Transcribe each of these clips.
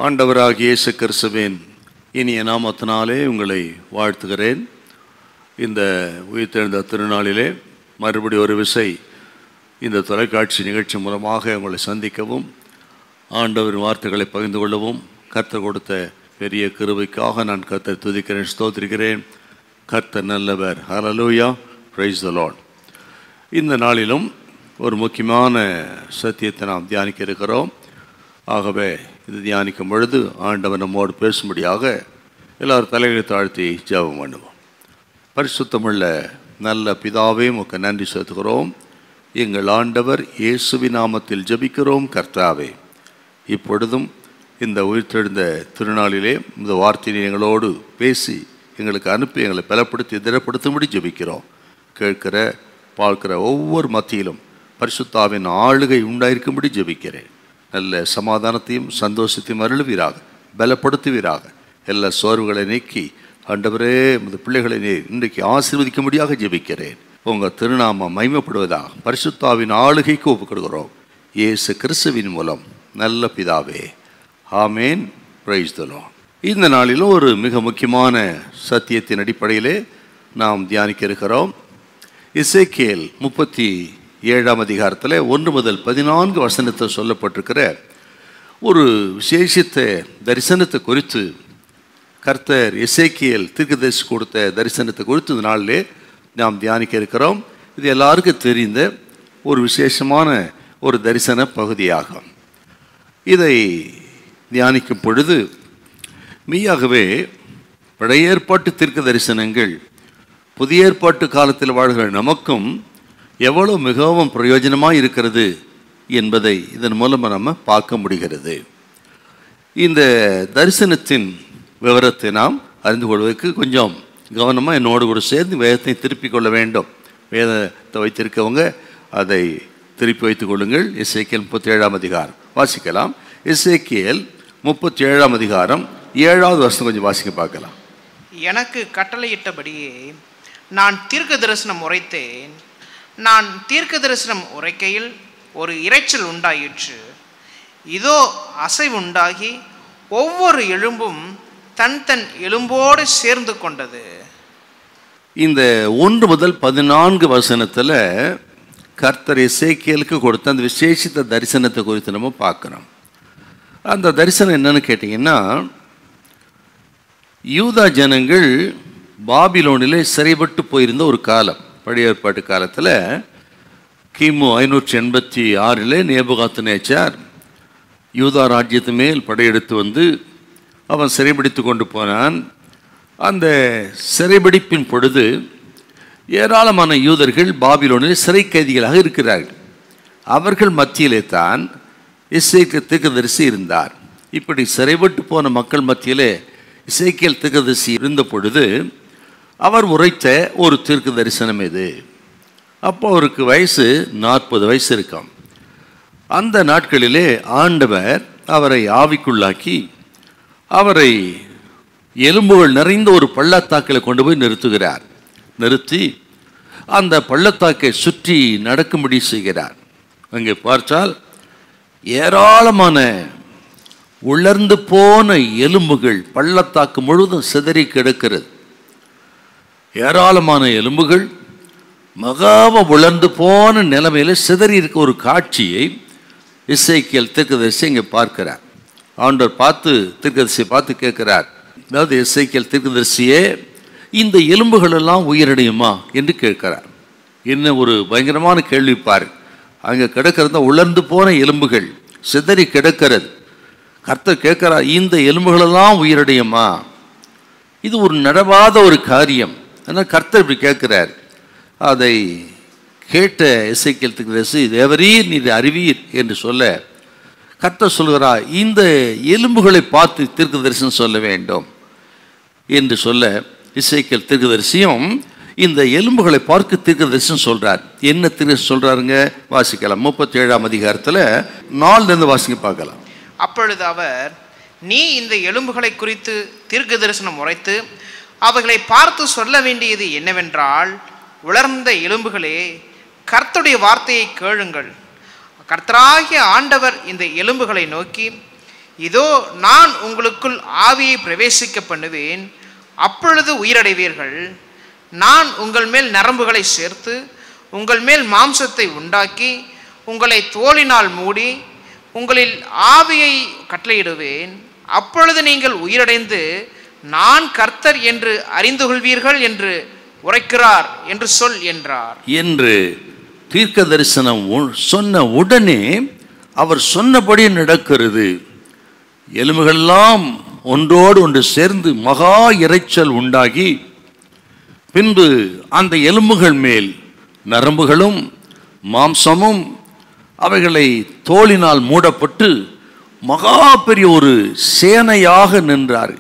ஆண்டவராகிய இயேசு கிறிஸ்துவின் இனிய நாமத்தினாலே உங்களை வாழ்த்துகிறேன் இந்த உயிர்த்தெழுந்த திருநாளிலே மறுபடி ஒரு விசை இந்த தொலைக்காட்சி நிகழ்ச்சி மூலமாக உங்களை சந்திக்கவும் ஆண்டவரின் வார்த்தைகளை பகிர்ந்து கொள்ளவும் கர்த்தர் கொடுத்த பெரிய கிருபைக்காக நான் கர்த்தர் துதிக்கிறேன் ஸ்தோத்திரிக்கிறேன் கர்த்தர் நல்லவர் ஹalleluya praise the lord இந்த நாளிலும் ஒரு முக்கியமான சத்தியத்தை நாம் தியானிக்க இருக்கிறோம் ஆகவே இது தியானிக்கும் பொழுது ஆண்டவர் நம்மோடு பேசும்படியாக எல்லாரும் தலைகளை தாழ்த்தி ஜெபம் பண்ணுவோம் பரிசுத்தமுள்ள நல்ல பிதாவே உமக்கு நன்றி செலுத்துகிறோம் எங்கள் ஆண்டவர் இயேசுவின் நாமத்தில் ஜெபிக்கிறோம் கர்த்தாவே இப்பொழுதும் இந்த உயிர்த்தெழுந்த திருநாளிலே இந்த வார்த்தையை எங்களோடு பேசி எங்களுக்கு அனுப்பி எங்களை பலப்படுத்தி திடப்படுத்தும்படி ஜெபிக்கிறோம் கேட்கிற பார்க்கிற ஒவ்வொரு மத்தியிலும் பரிசுத்தாவின் ஆளுகை உண்டாயிருக்கும்படி ஜெபிக்கிறேன் நல்ல சமாதானத்தையும் சந்தோஷத்தையும் அருளுவீராக பலப்படுத்துவீராக எல்லா சோர்வுகளை நீக்கி ஆண்டவரே இந்த பிள்ளைகளை நீர் இன்றைக்கு ஆசீர்வதிக்கும்படியாக ஜெபிக்கிறேன் உங்கள் திருநாமம் மைமைப்படுவதாக பரிசுத்தாவின் ஆளுகைக்கு ஒப்புக்கொடுக்கிறோம் இயேசு கிறிஸ்துவின் மூலம் நல்ல பிதாவே ஆமேன் பிரைஸ் தலோன் இந்த நாளிலும் ஒரு மிக முக்கியமான சத்தியத்தின் அடிப்படையிலே நாம் தியானிக்க இருக்கிறோம் இசைக்கேல் முப்பத்தி ஏழாம் அதிகாரத்தில் ஒன்று முதல் பதினான்கு வசனத்தை சொல்லப்பட்டிருக்கிற ஒரு விசேஷித்த தரிசனத்தை குறித்து கர்த்தர் இசைக்கியல் தீர்க்கதரிசி கொடுத்த தரிசனத்தை குறித்து இந்த நாளிலே நாம் தியானிக்க இருக்கிறோம் இது எல்லாருக்கும் தெரிந்த ஒரு விசேஷமான ஒரு தரிசன பகுதியாகும் இதை தியானிக்கும் பொழுது மெய்யாகவே பழைய ஏற்பாட்டு தீர்க்க தரிசனங்கள் புதிய ஏற்பாட்டு காலத்தில் வாழ்கிற நமக்கும் எவ்வளவு மிகவும் பிரயோஜனமாக இருக்கிறது என்பதை இதன் மூலமாக நம்ம பார்க்க முடிகிறது இந்த தரிசனத்தின் விவரத்தை நாம் அறிந்து கொள்வதற்கு கொஞ்சம் கவனமாக என்னோடு கூட சேர்ந்து வேதத்தை திருப்பிக் கொள்ள வேண்டும் வேதத்தை வைத்திருக்கவங்க அதை திருப்பி வைத்துக் கொள்ளுங்கள் இசைக்கியல் முப்பத்தி ஏழாம் அதிகாரம் வாசிக்கலாம் இசைக்கியல் முப்பத்தி ஏழாம் அதிகாரம் ஏழாவது வருஷம் கொஞ்சம் வாசிக்க பார்க்கலாம் எனக்கு கட்டளையிட்டபடியே நான் தீர்க்க தரிசனம் உரைத்தேன் நான் தீர்க்க தரிசனம் உரைக்கையில் ஒரு இரைச்சல் உண்டாயிற்று இதோ அசைவுண்டாகி ஒவ்வொரு எலும்பும் தன் தன் எலும்போடு சேர்ந்து கொண்டது இந்த ஒன்று முதல் பதினான்கு வசனத்தில் கர்த்தர் இசைக்கியலுக்கு கொடுத்த அந்த விசேஷித்த தரிசனத்தை குறித்து நம்ம பார்க்குறோம் அந்த தரிசனம் என்னன்னு கேட்டிங்கன்னா யூதா ஜனங்கள் பாபிலோனிலே சிறைப்பட்டு போயிருந்த ஒரு காலம் பழைய ஏற்பாட்டு காலத்தில் கிமு ஐநூற்றி எண்பத்தி ஆறில் நேபுகாத்து நேச்சார் யூதா ராஜ்யத்து மேல் படையெடுத்து வந்து அவன் சிறைபிடித்து கொண்டு போனான் அந்த சிறைபிடிப்பின் பொழுது ஏராளமான யூதர்கள் பாபிலோனில் சிறை கைதிகளாக இருக்கிறார்கள் அவர்கள் மத்தியிலே தான் இசைக்கு தீர்க்கதரிசி இருந்தார் இப்படி சிறைப்பட்டு போன மக்கள் மத்தியிலே இசைக்கியல் தீர்க்கதரிசி இருந்த பொழுது அவர் உரைத்த ஒரு தீர்க்க தரிசனம் இது அப்போ அவருக்கு வயசு நாற்பது வயசு இருக்கும் அந்த நாட்களிலே ஆண்டவர் அவரை ஆவிக்குள்ளாக்கி அவரை எலும்புகள் நிறைந்த ஒரு பள்ளத்தாக்கில் கொண்டு போய் நிறுத்துகிறார் நிறுத்தி அந்த பள்ளத்தாக்கை சுற்றி நடக்கும்படி செய்கிறார் அங்கே பார்த்தால் ஏராளமான உலர்ந்து போன எலும்புகள் பள்ளத்தாக்கு முழுவதும் சிதறி கிடக்கிறது ஏராளமான எலும்புகள் மகாவ உலர்ந்து போன நிலைமையில சிதறி இருக்க ஒரு காட்சியை இசைக்கியல் தீர்க்கதரிசி இங்கே பார்க்கிறார் ஆண்டவர் பார்த்து தீர்க்கதரிசியை பார்த்து கேட்கிறார் அதாவது இசைக்கியல் தீர்க்கதரிசியே இந்த எலும்புகள் எல்லாம் உயிரடையுமா என்று கேட்கிறார் என்ன ஒரு பயங்கரமான கேள்வி பாரு அங்கே கிடக்கிறது உலர்ந்து போன எலும்புகள் சிதறி கிடக்கிறது கர்த்தர் கேட்கிறார் இந்த எலும்புகளெல்லாம் உயிரடையுமா இது ஒரு நடவாத ஒரு காரியம் ஆனால் கர்த்தர் இப்படி கேட்கிறார் அதை கேட்ட இசைக்கியல் தீர்க்கதரிசி தேவரீர் நீர் அறிவீர் என்று சொல்ல கர்த்தர் சொல்கிறார் இந்த எலும்புகளை பார்த்து தீர்க்க தரிசனம் சொல்ல வேண்டும் என்று சொல்ல இசைக்கியல் தீர்க்கதரிசியும் இந்த எலும்புகளை பார்க்க தீர்க்க தரிசனம் சொல்றார் என்ன திரு சொல்றாருங்க வாசிக்கலாம் முப்பத்தி ஏழாம் அதிகாரத்தில் நாலுலேருந்து வாசிக்க பார்க்கலாம் அப்பொழுது அவர் நீ இந்த எலும்புகளை குறித்து தீர்க்க தரிசனம் உரைத்து அவைகளை பார்த்து சொல்ல வேண்டியது என்னவென்றால் உலர்ந்த எலும்புகளே கர்த்தருடைய வார்த்தையை கேளுங்கள் கர்த்தராகிய ஆண்டவர் இந்த எலும்புகளை நோக்கி இதோ நான் உங்களுக்குள் ஆவியை பிரவேசிக்க பண்ணுவேன் அப்பொழுது உயிரடைவீர்கள் நான் உங்கள் மேல் நரம்புகளை சேர்த்து உங்கள் மேல் மாம்சத்தை உண்டாக்கி உங்களை தோலினால் மூடி உங்களில் ஆவியை கட்டளையிடுவேன் அப்பொழுது நீங்கள் உயிரடைந்து நான் கர்த்தர் என்று அறிந்து கொள்வீர்கள் என்று உரைக்கிறார் என்று சொல் என்றார் என்று தீர்க்க தரிசனம் உ- சொன்ன உடனே அவர் சொன்னபடி நடக்கிறது எலும்புகளெல்லாம் ஒன்றோடு ஒன்று சேர்ந்து மகா இரைச்சல் உண்டாகி பின்பு அந்த எலும்புகள் மேல் நரம்புகளும் மாம்சமும் அவைகளை தோலினால் மூடப்பட்டு மகா பெரிய ஒரு சேனையாக நின்றார்கள்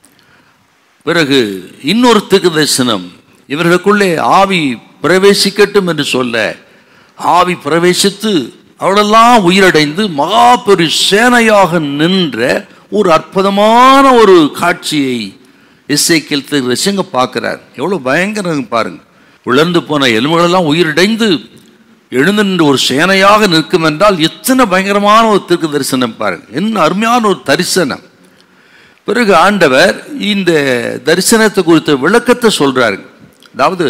பிறகு இன்னொரு திக்கு தரிசனம் இவர்களுக்குள்ளே ஆவி பிரவேசிக்கட்டும் என்று சொல்ல ஆவி பிரவேசித்து அவளெல்லாம் உயிரடைந்து மகா பெரு சேனையாக நின்ற ஒரு அற்புதமான ஒரு காட்சியை இசைக்கில் ரசிங்க பார்க்கிறார் எவ்வளோ பயங்கரம் பாருங்க உழந்து போன எலும்புகளெல்லாம் உயிரடைந்து எழுந்து நின்று ஒரு சேனையாக நிற்கும் என்றால் எத்தனை பயங்கரமான ஒரு திருக்கு தரிசனம் பாருங்க என்ன அருமையான ஒரு தரிசனம் பிறகு ஆண்டவர் இந்த தரிசனத்தை குறித்த விளக்கத்தை சொல்றாரு அதாவது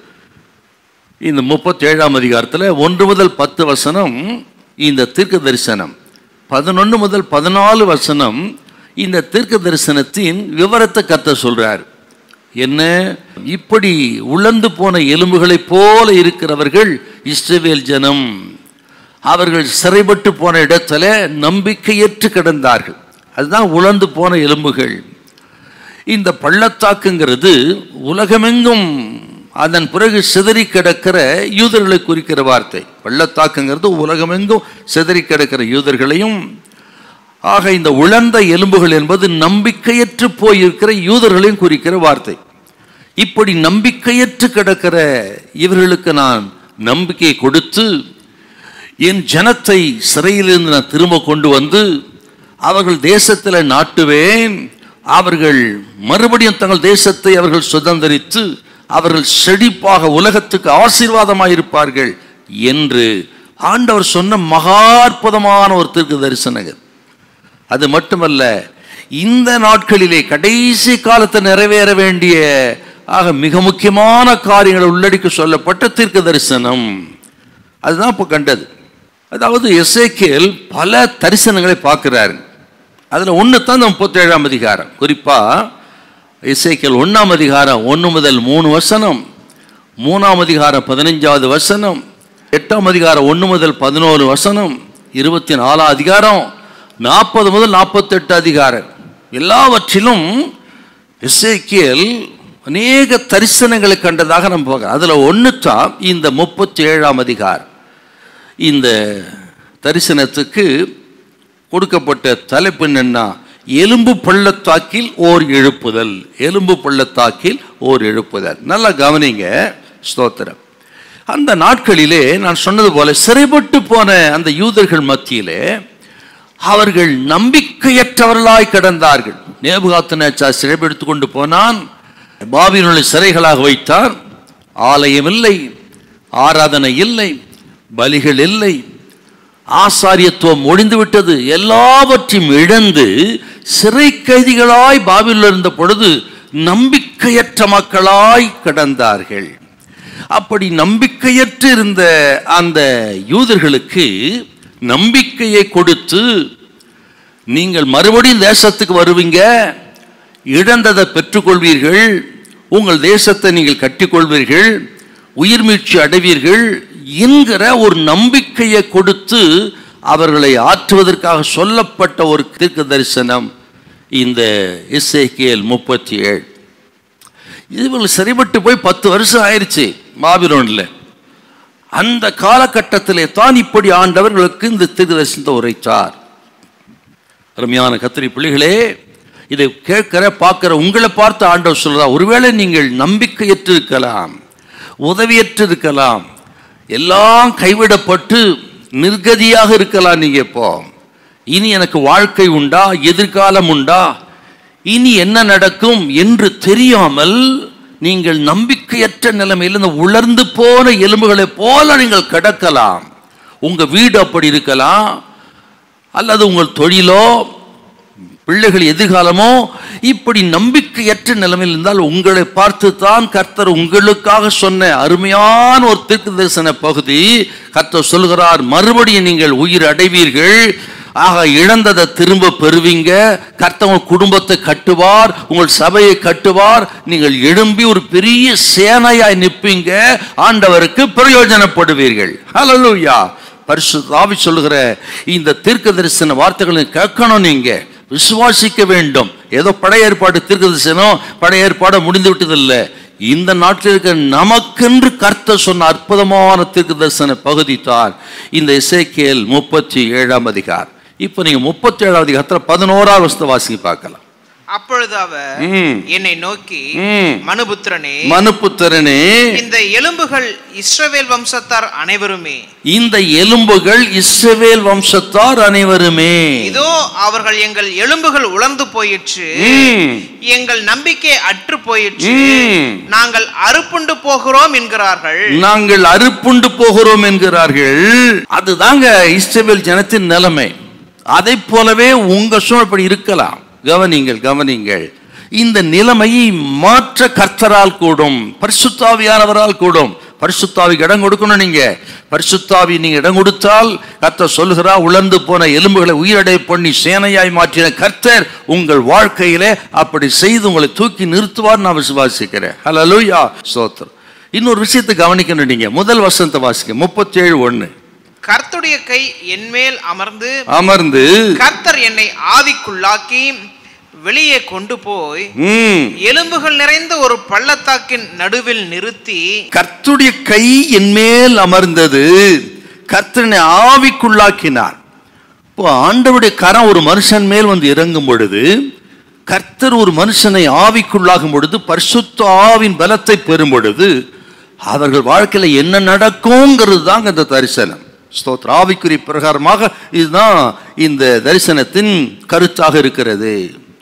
இந்த முப்பத்தி ஏழாம் அதிகாரத்தில் ஒன்று முதல் பத்து வசனம் இந்த தீர்க்க தரிசனம் பதினொன்று முதல் பதினாலு வசனம் இந்த தீர்க்க தரிசனத்தின் விவரத்தை கத்த சொல்றார் என்ன இப்படி உழந்து போன எலும்புகளைப் போல இருக்கிறவர்கள் இஸ்ரவேல் ஜனம் அவர்கள் சிறைப்பட்டு போன இடத்துல நம்பிக்கையற்று கிடந்தார்கள் அதுதான் உழந்து போன எலும்புகள் இந்த பள்ளத்தாக்குங்கிறது உலகமெங்கும் அதன் பிறகு சிதறி கிடக்கிற யூதர்களை குறிக்கிற வார்த்தை பள்ளத்தாக்குங்கிறது உலகமெங்கும் சிதறி கிடக்கிற யூதர்களையும் ஆக இந்த உழந்த எலும்புகள் என்பது நம்பிக்கையற்று போயிருக்கிற யூதர்களையும் குறிக்கிற வார்த்தை இப்படி நம்பிக்கையற்று கிடக்கிற இவர்களுக்கு நான் நம்பிக்கை கொடுத்து என் ஜனத்தை சிறையிலிருந்து நான் திரும்ப கொண்டு வந்து அவர்கள் தேசத்தில் நாட்டுவேன் அவர்கள் மறுபடியும் தங்கள் தேசத்தை அவர்கள் சுதந்திரித்து அவர்கள் செழிப்பாக உலகத்துக்கு ஆசீர்வாதமாக இருப்பார்கள் என்று ஆண்டவர் சொன்ன மகா அற்புதமான ஒரு தீர்க்க தரிசனங்கள் அது மட்டுமல்ல இந்த நாட்களிலே கடைசி காலத்தை நிறைவேற வேண்டிய ஆக மிக முக்கியமான காரியங்களை உள்ளடக்கி சொல்லப்பட்ட தீர்க்க தரிசனம் அதுதான் இப்போ கண்டது அதாவது எசேக்கியேல் பல தரிசனங்களை பார்க்கிறாரு அதில் ஒன்று தான் இந்த முப்பத்தேழாம் அதிகாரம் குறிப்பாக இசைக்கல் ஒன்றாம் அதிகாரம் ஒன்று முதல் மூணு வசனம் மூணாம் அதிகாரம் பதினஞ்சாவது வசனம் எட்டாம் அதிகாரம் ஒன்று முதல் பதினோரு வசனம் இருபத்தி நாலாம் அதிகாரம் நாற்பது முதல் நாற்பத்தெட்டு அதிகாரம் எல்லாவற்றிலும் இசைக்கியல் அநேக தரிசனங்களை கண்டதாக நம்ம பார்க்கிறோம் அதில் ஒன்று தான் இந்த முப்பத்தி ஏழாம் அதிகாரம் இந்த தரிசனத்துக்கு கொடுக்கப்பட்ட தலைப்பு என்னன்னா எலும்பு பள்ளத்தாக்கில் ஓர் எழுப்புதல் எலும்பு பள்ளத்தாக்கில் ஓர் எழுப்புதல் நல்லா கவனிங்க ஸ்தோத்திரம் அந்த நாட்களிலே நான் சொன்னது போல சிறைப்பட்டு போன அந்த யூதர்கள் மத்தியிலே அவர்கள் நம்பிக்கையற்றவர்களாய் கிடந்தார்கள் நேபுகாத்தனச்சா சிறைப்படுத்திக் கொண்டு போனான் பாபிலோனை சிறைகளாக வைத்தான் ஆலயம் இல்லை ஆராதனை இல்லை பலிகள் இல்லை ஆசாரியத்துவம் ஒழிந்து விட்டது எல்லாவற்றையும் இழந்து சிறை கைதிகளாய் பாபில் இருந்த பொழுது நம்பிக்கையற்ற மக்களாய் கிடந்தார்கள் அப்படி நம்பிக்கையற்று இருந்த அந்த யூதர்களுக்கு நம்பிக்கையை கொடுத்து நீங்கள் மறுபடியும் தேசத்துக்கு வருவீங்க இழந்ததை பெற்றுக்கொள்வீர்கள் உங்கள் தேசத்தை நீங்கள் கட்டிக்கொள்வீர்கள் உயிர் மீட்சி அடைவீர்கள் என்கிற ஒரு நம்பிக்கையை கொடுத்து அவர்களை ஆற்றுவதற்காக சொல்லப்பட்ட ஒரு தீர்க்க தரிசனம் இந்த இசைக்கியல் முப்பத்தி ஏழு இவர்கள் சரிபட்டு போய் பத்து வருஷம் ஆயிடுச்சு பாபிலோனில் அந்த காலகட்டத்திலே தான் இப்படி ஆண்டவர்களுக்கு இந்த தீர்க்க தரிசனத்தை உரைத்தார் அருமையான கத்திரி பிள்ளைகளே இதை கேட்கிற பார்க்கிற உங்களை பார்த்து ஆண்டவர் சொல்றா ஒருவேளை நீங்கள் நம்பிக்கையற்று இருக்கலாம் உதவியற்று இருக்கலாம் எல்லாம் கைவிடப்பட்டு நிர்கதியாக இருக்கலாம் நீங்க இப்போ இனி எனக்கு வாழ்க்கை உண்டா எதிர்காலம் உண்டா இனி என்ன நடக்கும் என்று தெரியாமல் நீங்கள் நம்பிக்கையற்ற நிலைமையில் இந்த உலர்ந்து போன எலும்புகளைப் போல நீங்கள் கிடக்கலாம் உங்க வீடு அப்படி இருக்கலாம் அல்லது உங்கள் தொழிலோ பிள்ளைகள் எதிர்காலமோ இப்படி நம்பிக்கையற்ற நிலைமையில் இருந்தால் உங்களை பார்த்து தான் கர்த்தர் உங்களுக்காக சொன்ன அருமையான ஒரு தீர்க்க தரிசன பகுதி கர்த்தர் சொல்கிறார் மறுபடியும் நீங்கள் உயிர் அடைவீர்கள் ஆக இழந்ததை திரும்ப பெறுவீங்க கர்த்தர் உங்கள் குடும்பத்தை கட்டுவார் உங்கள் சபையை கட்டுவார் நீங்கள் எழும்பி ஒரு பெரிய சேனையாய் நிற்பீங்க ஆண்டவருக்கு பிரயோஜனப்படுவீர்கள் ஹalleluya பரிசுத்த ஆவி சொல்லுகிற இந்த தீர்க்க தரிசன வார்த்தைகளை கேட்கணும் நீங்க விசுவாசிக்க வேண்டும் ஏதோ பழைய ஏற்பாடு தீர்க்க தரிசனம் பழைய ஏற்பாடு முடிந்து விட்டதில்லை இந்த நாட்டில் இருக்க நமக்கென்று கர்த்த சொன்ன அற்புதமான தீர்க்க தரிசன பகுதி தான் இந்த இசைக்கேல் முப்பத்தி ஏழாம் அதிகார் இப்போ நீங்க முப்பத்தி ஏழாம் அதிகாரத்தில் பதினோராவது வருஷத்தை வாசிங்க பார்க்கலாம் அப்பொழுது அவர் ம். என்னை நோக்கி ம். மனுபுத்திரனே மனுப்புத்திறனே இந்த எலும்புகள் இஸ்ரவேல் வம்சத்தார் அனைவருமே இந்த எலும்புகள் இஸ்ரவேல் வம்சத்தார் அனைவருமே இதோ அவர்கள் எங்கள் எலும்புகள் உலர்ந்து போயிற்று ம். எங்கள் நம்பிக்கை அற்று போயிற்று ம். நாங்கள் அறுப்புண்டு போகிறோம் என்கிறார்கள் நாங்கள் அறுப்புண்டு போகிறோம் என்கிறார்கள் அதுதாங்க இஸ்ரவேல் ஜனத்தின் நிலைமை அதை போலவே உங்க சூழல் இப்படி இருக்கலாம் கவனிங்கள் கவனிங்கள் இந்த நிலைமையை மாற்ற கர்த்தரால் கூடும் பரிசுத்தாவியானவரால் கூடும் பரிசுத்தாவிக்கு இடம் கொடுக்கணும் நீங்க பரிசுத்தாவி நீங்க இடம் கொடுத்தால் கர்த்தர் சொல்லுகிறா உலர்ந்து போன எலும்புகளை உயிரடை பண்ணி சேனையாய் மாற்றின கர்த்தர் உங்கள் வாழ்க்கையிலே அப்படி செய்து உங்களை தூக்கி நிறுத்துவார் நான் விசுவாசிக்கிறேன் ஹalleluya ஸ்தோத்திரம் இன்னொரு விஷயத்தை கவனிக்கணும் நீங்க முதல் வசனத்தை வாசிக்க முப்பத்தி ஏழு ஒண்ணு கர்த்தருடைய கை என்மேல் அமர்ந்து அமர்ந்து கர்த்தர் என்னை ஆவிக்குள்ளாக்கி வெளியே கொண்டு போய் ம், எலும்புகள் நிறைந்த ஒரு பள்ளத்தாக்கின் நடுவில் நிறுத்தி கர்த்தருடைய கை என் மேல் அமர்ந்தது கர்த்தனை ஆவிக்குள்ளாக்கினார் இப்போ ஆண்டவருடைய கரம் ஒரு மனுஷன் மேல் வந்து இறங்கும் பொழுது கர்த்தர் ஒரு மனுஷனை ஆவிக்குள்ளாகும் பொழுது பரிசுத்த ஆவின் பலத்தை பெறும் பொழுது அவர்கள் வாழ்க்கையில என்ன நடக்குங்கிறது தாங்க இந்த தரிசனம் ஸ்தோத்திர ஆவிக்குரிய பிரகாரமாக இதுதான் இந்த தரிசனத்தின் கருத்தாக இருக்கிறது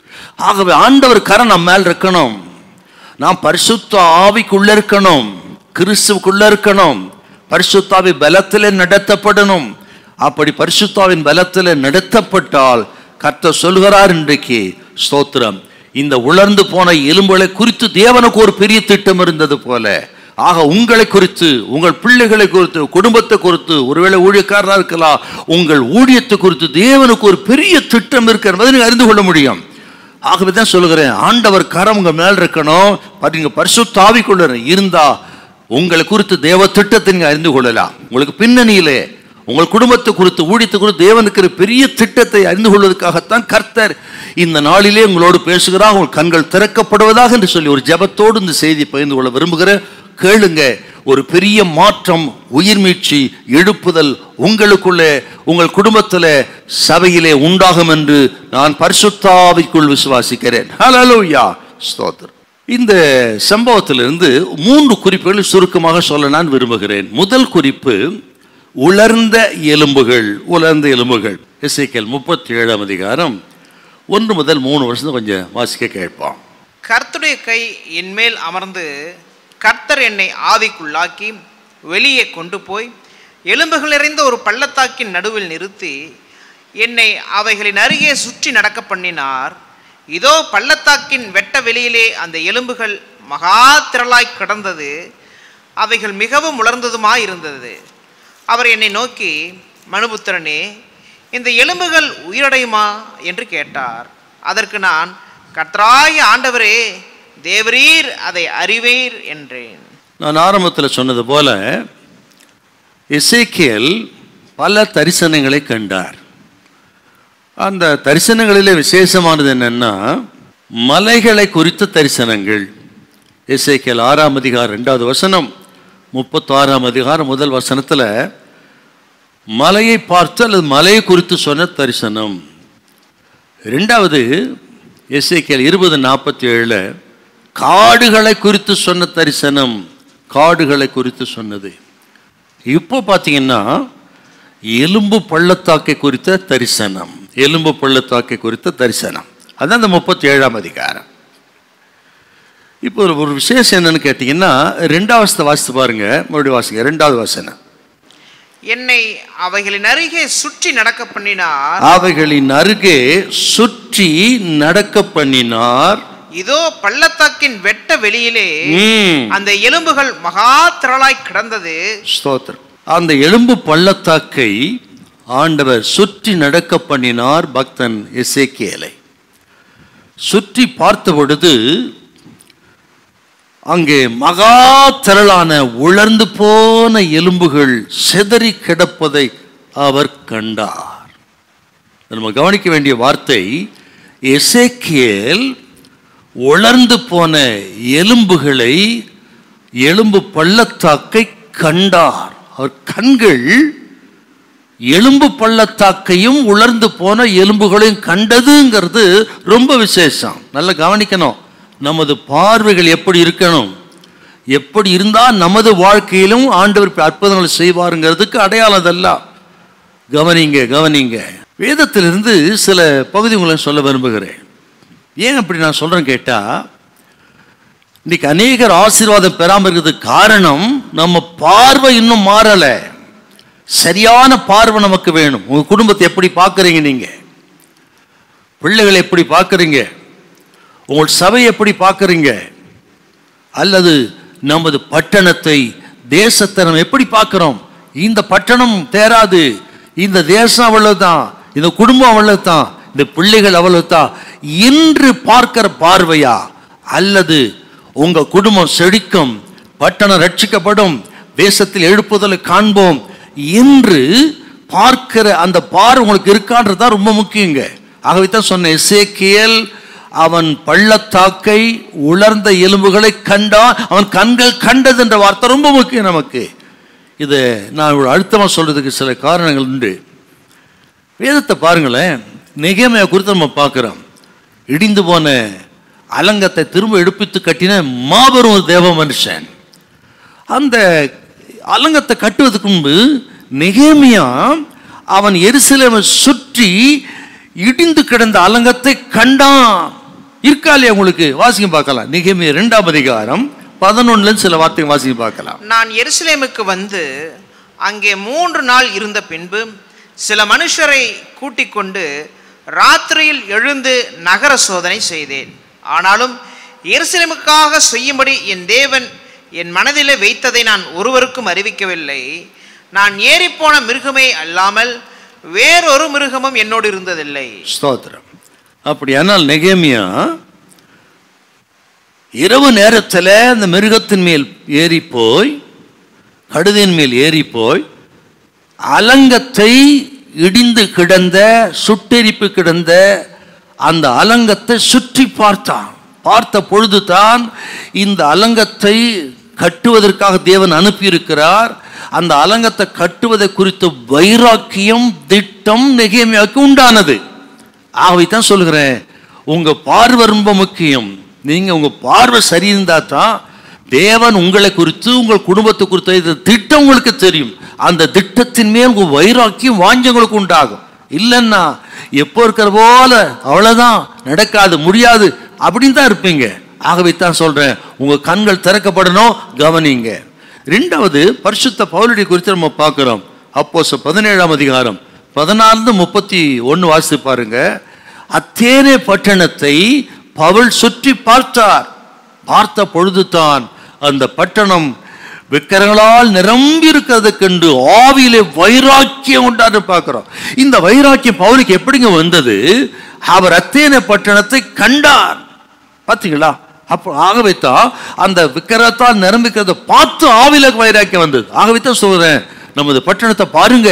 ஆகவே ஆண்டவர் கரம் நம்ம மேல் இருக்கணும் நாம் பரிசுத்த ஆவிக்குள்ள இருக்கணும் கிறிஸ்துவுக்குள்ள இருக்கணும் பரிசுத்தாவி பலத்திலே நடத்தப்படணும் அப்படி பரிசுத்தாவின் பலத்திலே நடத்தப்பட்டால் கர்த்தர் சொல்கிறார் இன்றைக்கு ஸ்தோத்திரம் இந்த உலர்ந்து போன எலும்புகளை குறித்து தேவனுக்கு ஒரு பெரிய திட்டம் இருந்தது போல ஆக உங்களை குறித்து உங்கள் பிள்ளைகளை குறித்து குடும்பத்தை குறித்து ஒருவேளை ஊழியக்காரராக இருக்கலாம் உங்கள் ஊழியத்தை குறித்து தேவனுக்கு ஒரு பெரிய திட்டம் இருக்கு என்பதை நீங்க அறிந்து கொள்ள முடியும் ஆகவே தான் சொல்லுகிறேன் ஆண்டவர் கரம் உங்க மேல் இருக்கணும் பாருங்க பரிசுத்தாவிக்குள்ள இருந்தா உங்களை குறித்து தேவ திட்டத்தை நீங்க அறிந்து கொள்ளலாம் உங்களுக்கு பின்னணியிலே உங்கள் குடும்பத்தை குறித்து ஊழியத்தை குறித்து தேவனுக்கு ஒரு பெரிய திட்டத்தை அறிந்து கொள்வதற்காகத்தான் கர்த்தர் இந்த நாளிலே உங்களோடு பேசுகிறார் உங்கள் கண்கள் திறக்கப்படுவதாக என்று சொல்லி ஒரு ஜெபத்தோடு இந்த செய்தி பகிர்ந்து கொள்ள விரும்புகிறேன் கேளுங்க ஒரு பெரிய மாற்றம் உயிர் மீட்சி எழுப்புதல் உங்களுக்குள்ளே உங்கள் குடும்பத்திலே சபையிலே உண்டாகும் என்று நான் பரிசுத்தாவிக்குள் விசுவாசிக்கிறேன் ஹalleluya ஸ்தோத்திரம் இந்த சம்பவத்திலிருந்து மூன்று குறிப்புகளை சுருக்கமாக சொல்ல நான் விரும்புகிறேன் முதல் குறிப்பு உலர்ந்த எலும்புகள் உலர்ந்த எலும்புகள் எசேக்கியேல் முப்பத்தி ஏழாம் அதிகாரம் ஒன்று முதல் மூணு வருஷம் கொஞ்சம் வாசிக்க கேட்போம் கர்த்தருடைய கை என்மேல் அமர்ந்து கர்த்தர் என்னை ஆவிக்குள்ளாக்கி வெளியே கொண்டு போய் எலும்புகள் நிறைந்த ஒரு பள்ளத்தாக்கின் நடுவில் நிறுத்தி என்னை அவைகளின் அருகே சுற்றி நடக்க பண்ணினார் இதோ பள்ளத்தாக்கின் வெட்ட வெளியிலே அந்த எலும்புகள் மகா திரளாய் கிடந்தது அவைகள் மிகவும் உலர்ந்ததுமாய் இருந்தது அவர் என்னை நோக்கி மனுபுத்திரனே இந்த எலும்புகள் உயிரடையுமா என்று கேட்டார் அதற்கு நான் கர்த்தராய ஆண்டவரே தேவரீர் அதை அறிவீர் என்றேன் நான் ஆரம்பத்தில் சொன்னது போல எசேக்கியேல் பல தரிசனங்களை கண்டார் அந்த தரிசனங்களிலே விசேஷமானது என்னன்னா மலைகளை குறித்த தரிசனங்கள் எசேக்கியேல் ஆறாம் அதிகாரம் ரெண்டாவது வசனம் முப்பத்தாறாம் அதிகாரம் முதல் வசனத்தில் மலையை பார்த்து அல்லது மலையை குறித்து சொன்ன தரிசனம் ரெண்டாவது எஸ்ஐக்கியல் இருபது நாற்பத்தி ஏழில் காடுகளை குறித்து சொன்ன தரிசனம் காடுகளை குறித்து சொன்னது இப்போ பார்த்தீங்கன்னா எலும்பு பள்ளத்தாக்கை குறித்த தரிசனம் எலும்பு பள்ளத்தாக்கை குறித்த தரிசனம் அதான் இந்த முப்பத்தி ஏழாம் அதிகாரம் இப்போ ஒரு ஒரு விசேஷம் என்னன்னு கேட்டிங்கன்னா ரெண்டாவது வாசித்து பாருங்க மறுபடியும் வாசிங்க ரெண்டாவது வசனம் என்னை அவைகளின் அருகே சுற்றி நடக்க பண்ணினார் அவைகளின் அருகே சுற்றி நடக்க பண்ணினார் இதோ பள்ளத்தாக்கின் வெட்ட வெளியிலே ம். அந்த எலும்புகள் மகா திரளாய் கிடந்தது ஸ்தோத்திரம் அந்த எலும்பு பள்ளத்தாக்கை ஆண்டவர் சுற்றி நடக்க பண்ணினார் பக்தன் எசேக்கியேலை சுற்றி பார்த்த பொழுது அங்கே மகா திரளான உலர்ந்து போன எலும்புகள் சிதறி கிடப்பதை அவர் கண்டார் நம்ம கவனிக்க வேண்டிய வார்த்தை எசேக்கியேல் உலர்ந்து போன எலும்புகளை எலும்பு பள்ளத்தாக்கை கண்டார் அவர் கண்கள் எலும்பு பள்ளத்தாக்கையும் உலர்ந்து போன எலும்புகளையும் கண்டதுங்கிறது ரொம்ப விசேஷம் நல்லா கவனிக்கணும் நமது பார்வைகள் எப்படி இருக்கணும் எப்படி இருந்தால் நமது வாழ்க்கையிலும் ஆண்டவர் அற்புதங்களை செய்வாருங்கிறதுக்கு அடையாளம் அதெல்லாம் கவனிங்க கவனிங்க வேதத்திலிருந்து சில பகுதி உங்களை சொல்ல விரும்புகிறேன் ஏன் அப்படி நான் சொல்றேன் கேட்டா இன்னைக்கு அநேகர் ஆசீர்வாதம் பெறாமல் இருக்கிறதுக்கு காரணம் நம்ம பார்வை இன்னும் மாறல சரியான பார்வை நமக்கு வேணும் உங்க குடும்பத்தை எப்படி பார்க்கறீங்க நீங்க பிள்ளைகளை எப்படி பார்க்கறீங்க உங்கள் சபையை எப்படி பார்க்கறீங்க அல்லது நமது பட்டணத்தை தேசத்தை நம்ம எப்படி பார்க்கிறோம் இந்த பட்டணம் தேராது இந்த தேசம் அவ்வளவுதான் இந்த குடும்பம் அவ்வளவுதான் இந்த பிள்ளைகள் அவ்வளவுதான் இன்று பார்க்கிற பார்வையா அல்லது உங்க குடும்பம் செழிக்கும் பட்டணம் ரட்சிக்கப்படும் தேசத்தில் எழுப்புதலை காண்போம் என்று பார்க்கிற அந்த பார்வை உங்களுக்கு இருக்கான்றது தான் ரொம்ப முக்கியங்க ஆகவே தான் சொன்னேன் எசேக்கியேல் அவன் பள்ளத்தாக்கை உலர்ந்த எலும்புகளை கண்டான் அவன் கண்கள் கண்டது என்ற வார்த்தை ரொம்ப முக்கியம் நமக்கு இது நான் இவ்வளவு அழுத்தமா சொல்றதுக்கு சில காரணங்கள் உண்டு வேதத்தை பாருங்களேன் நிகமையை குறித்து நம்ம பார்க்கிறோம் இடிந்து போன அலங்கத்தை திரும்ப எடுப்பித்து கட்டின மாபெரும் ஒரு தேவ மனுஷன் அந்த அலங்கத்தை கட்டுவதற்கு முன்பு நெகேமியா அவன் எருசலேமை சுற்றி இடிந்து கிடந்த அலங்கத்தை கண்டான் இருக்கா இல்லையா உங்களுக்கு வாசிக்க பார்க்கலாம் நெகேமியா இரண்டாம் அதிகாரம் பதினொன்னுல சில வார்த்தைகள் வாசிக்க பார்க்கலாம் நான் எருசலேமுக்கு வந்து அங்கே மூன்று நாள் இருந்த பின்பு சில மனுஷரை கூட்டிக் கொண்டு ராத்திரியில் எழுந்து நகர சோதனை செய்தேன் ஆனாலும் எருசலேமுக்காக செய்யும்படி என் தேவன் என் மனதிலே வைத்ததை நான் ஒருவருக்கும் அறிவிக்கவில்லை நான் ஏறிப்போன மிருகமே அல்லாமல் வேறொரு மிருகமும் என்னோடு இருந்ததில்லை ஸ்தோத்திரம் அப்படியானால் நெகேமியா இரவு நேரத்தில் அந்த மிருகத்தின் மேல் ஏறி போய் கழுதின் மேல் ஏறி போய் அலங்கத்தை இடிந்து கிடந்த சுட்டெரிப்பு கிடந்த அந்த அலங்கத்தை சுற்றி பார்த்தான் பார்த்த பொழுதுதான் இந்த அலங்கத்தை கட்டுவதற்காக தேவன் அனுப்பியிருக்கிறார் அந்த அலங்கத்தை கட்டுவதை குறித்த வைராக்கியம் திட்டம் நெகேமியாவுக்கு உண்டானது ஆகவே தான் சொல்கிறேன் உங்க பார்வை ரொம்ப முக்கியம் நீங்க உங்க பார்வை சரி இருந்தா தான் தேவன் உங்களை குறித்து உங்கள் குடும்பத்தை குறித்து இந்த திட்டம் உங்களுக்கு தெரியும் அந்த திட்டத்தின் மேல் உங்க வைராக்கியம் வாஞ்ச உங்களுக்கு உண்டாகும் இல்லைன்னா எப்போ இருக்கிற போல அவ்வளவுதான் நடக்காது முடியாது அப்படின்னு தான் இருப்பீங்க ஆகவே தான் சொல்றேன் உங்க கண்கள் திறக்கப்படணும் கவனிங்க ரெண்டாவது பரிசுத்த பவுலடி குறித்து நம்ம பார்க்கிறோம் அப்போஸ் பதினேழாம் அதிகாரம் பதினாலு முப்பத்தி ஒன்று வாசித்து பாருங்க அத்தேனே பட்டணத்தை பவுல் சுற்றி பார்த்தார் பார்த்த பொழுதுதான் அந்த பட்டணம் விக்கிரங்களால் நிரம்பி இருக்கிறது கண்டு ஆவியிலே வைராக்கியம் உண்டான்னு பார்க்கிறோம் இந்த வைராக்கியம் பவுலுக்கு எப்படிங்க வந்தது அவர் அத்தேனே பட்டணத்தை கண்டார் பார்த்தீங்களா அப்போ ஆகவே தான் அந்த விக்கிரத்தால் நிரம்பிக்கிறத பார்த்து ஆவில வைராக்கியம் வந்தது ஆகவே தான் சொல்றேன் நமது பட்டணத்தை பாருங்க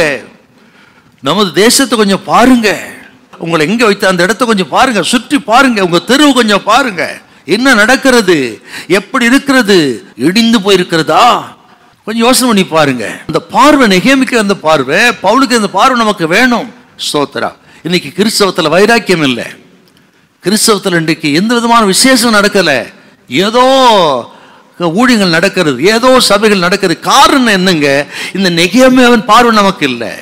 நமது தேசத்தை கொஞ்சம் பாருங்க உங்களை எங்க வைத்த அந்த இடத்த கொஞ்சம் பாருங்க சுற்றி பாருங்க உங்க தெருவு கொஞ்சம் பாருங்க என்ன நடக்கிறது எப்படி இருக்கிறது இடிந்து போயிருக்கிறதா கொஞ்சம் யோசனை பண்ணி பாருங்க அந்த பார்வை நெகேமிக்கு அந்த பார்வை பவுலுக்கு அந்த பார்வை நமக்கு வேணும் ஸ்தோத்திரா இன்னைக்கு கிறிஸ்தவத்துல வைராக்கியம் இல்லை கிறிஸ்தவத்தில் இன்றைக்கு எந்த விதமான விசேஷம் நடக்கல ஏதோ ஊழியங்கள் நடக்கிறது ஏதோ சபைகள் நடக்கிறது காரணம் என்னங்க இந்த நெகியமேவன் பார்வை நமக்கு இல்லை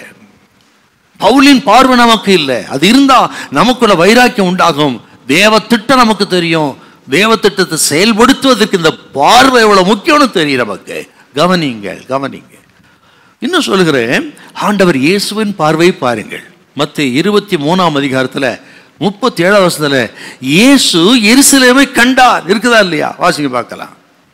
பவுலின் பார்வை நமக்கு இல்லை அது இருந்தா நமக்குள்ள வைராக்கியம் உண்டாகும் தேவ திட்டம் நமக்கு தெரியும் தேவ திட்டத்தை செயல்படுத்துவதற்கு இந்த பார்வை எவ்வளவு முக்கியம்னு தெரியும் நமக்கு கவனிங்கள் கவனிங்க இன்னும் சொல்லுகிறேன் ஆண்டவர் இயேசுவின் பார்வை பாருங்கள் மத்த இருபத்தி மூணாம் அதிகாரத்துல முப்பத்தி ஏழாம் வருஷத்துல இயேசு எருசலேமை கண்டார் இருக்குதா இல்லையா வாசிங்க பார்க்கலாம்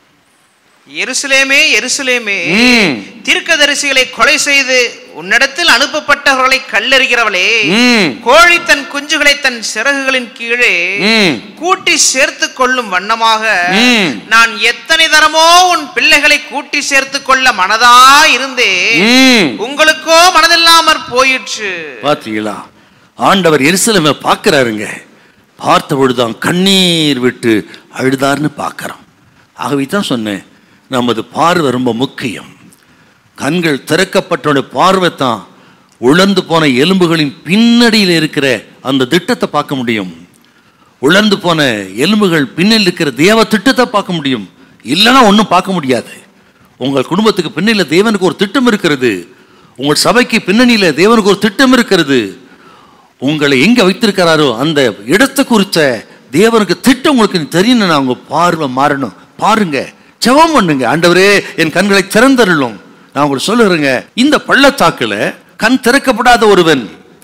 எருசலேமே எருசலேமே ம். தீர்க்கதரிசிகளை கொலை செய்து உன்னிடத்தில் அனுப்பப்பட்டவர்களை கல்லெறிகிறவளே ம். கோழி தன் குஞ்சுகளை தன் சிறகுகளின் கீழே ம். கூட்டி சேர்த்து கொள்ளும் வண்ணமாக ம். நான் எத்தனை தரமோ உன் பிள்ளைகளை கூட்டி சேர்த்து கொள்ள மனதா இருந்தே ம். உங்களுக்கோ மனதில்லாமற் போயிற்று பார்த்தீங்களா ஆண்டவர் எருசலேமை பார்க்கிறாருங்க பார்த்த பொழுதுதான் கண்ணீர் விட்டு அழுதார்னு பார்க்கறோம் ஆகவே தான் சொன்னேன் நமது பார்வை ரொம்ப முக்கியம் கண்கள் திறக்கப்பட்டோட பார்வை தான் உழந்து போன எலும்புகளின் பின்னடியில் இருக்கிற அந்த திட்டத்தை பார்க்க முடியும் உழந்து போன எலும்புகள் பின்னில் இருக்கிற தேவ திட்டத்தை பார்க்க முடியும் இல்லைன்னா ஒன்றும் பார்க்க முடியாது உங்கள் குடும்பத்துக்கு பின்னில் தேவனுக்கு ஒரு திட்டம் இருக்கிறது உங்கள் சபைக்கு பின்னணியில் தேவனுக்கு ஒரு திட்டம் இருக்கிறது உங்களை எங்க வைத்திருக்கிறாரோ அந்த இடத்தை குறித்த தேவனுக்கு திட்டம் உங்களுக்கு தெரியணும்னா உங்க பார்வை மாறணும் பாருங்க ஜெபம் பண்ணுங்க ஆண்டவரே என் கண்களை திறந்தருளும் நான் உங்களுக்கு சொல்லுறேங்க இந்த பள்ளத்தாக்குல கண் திறக்கப்படாத ஒருவன்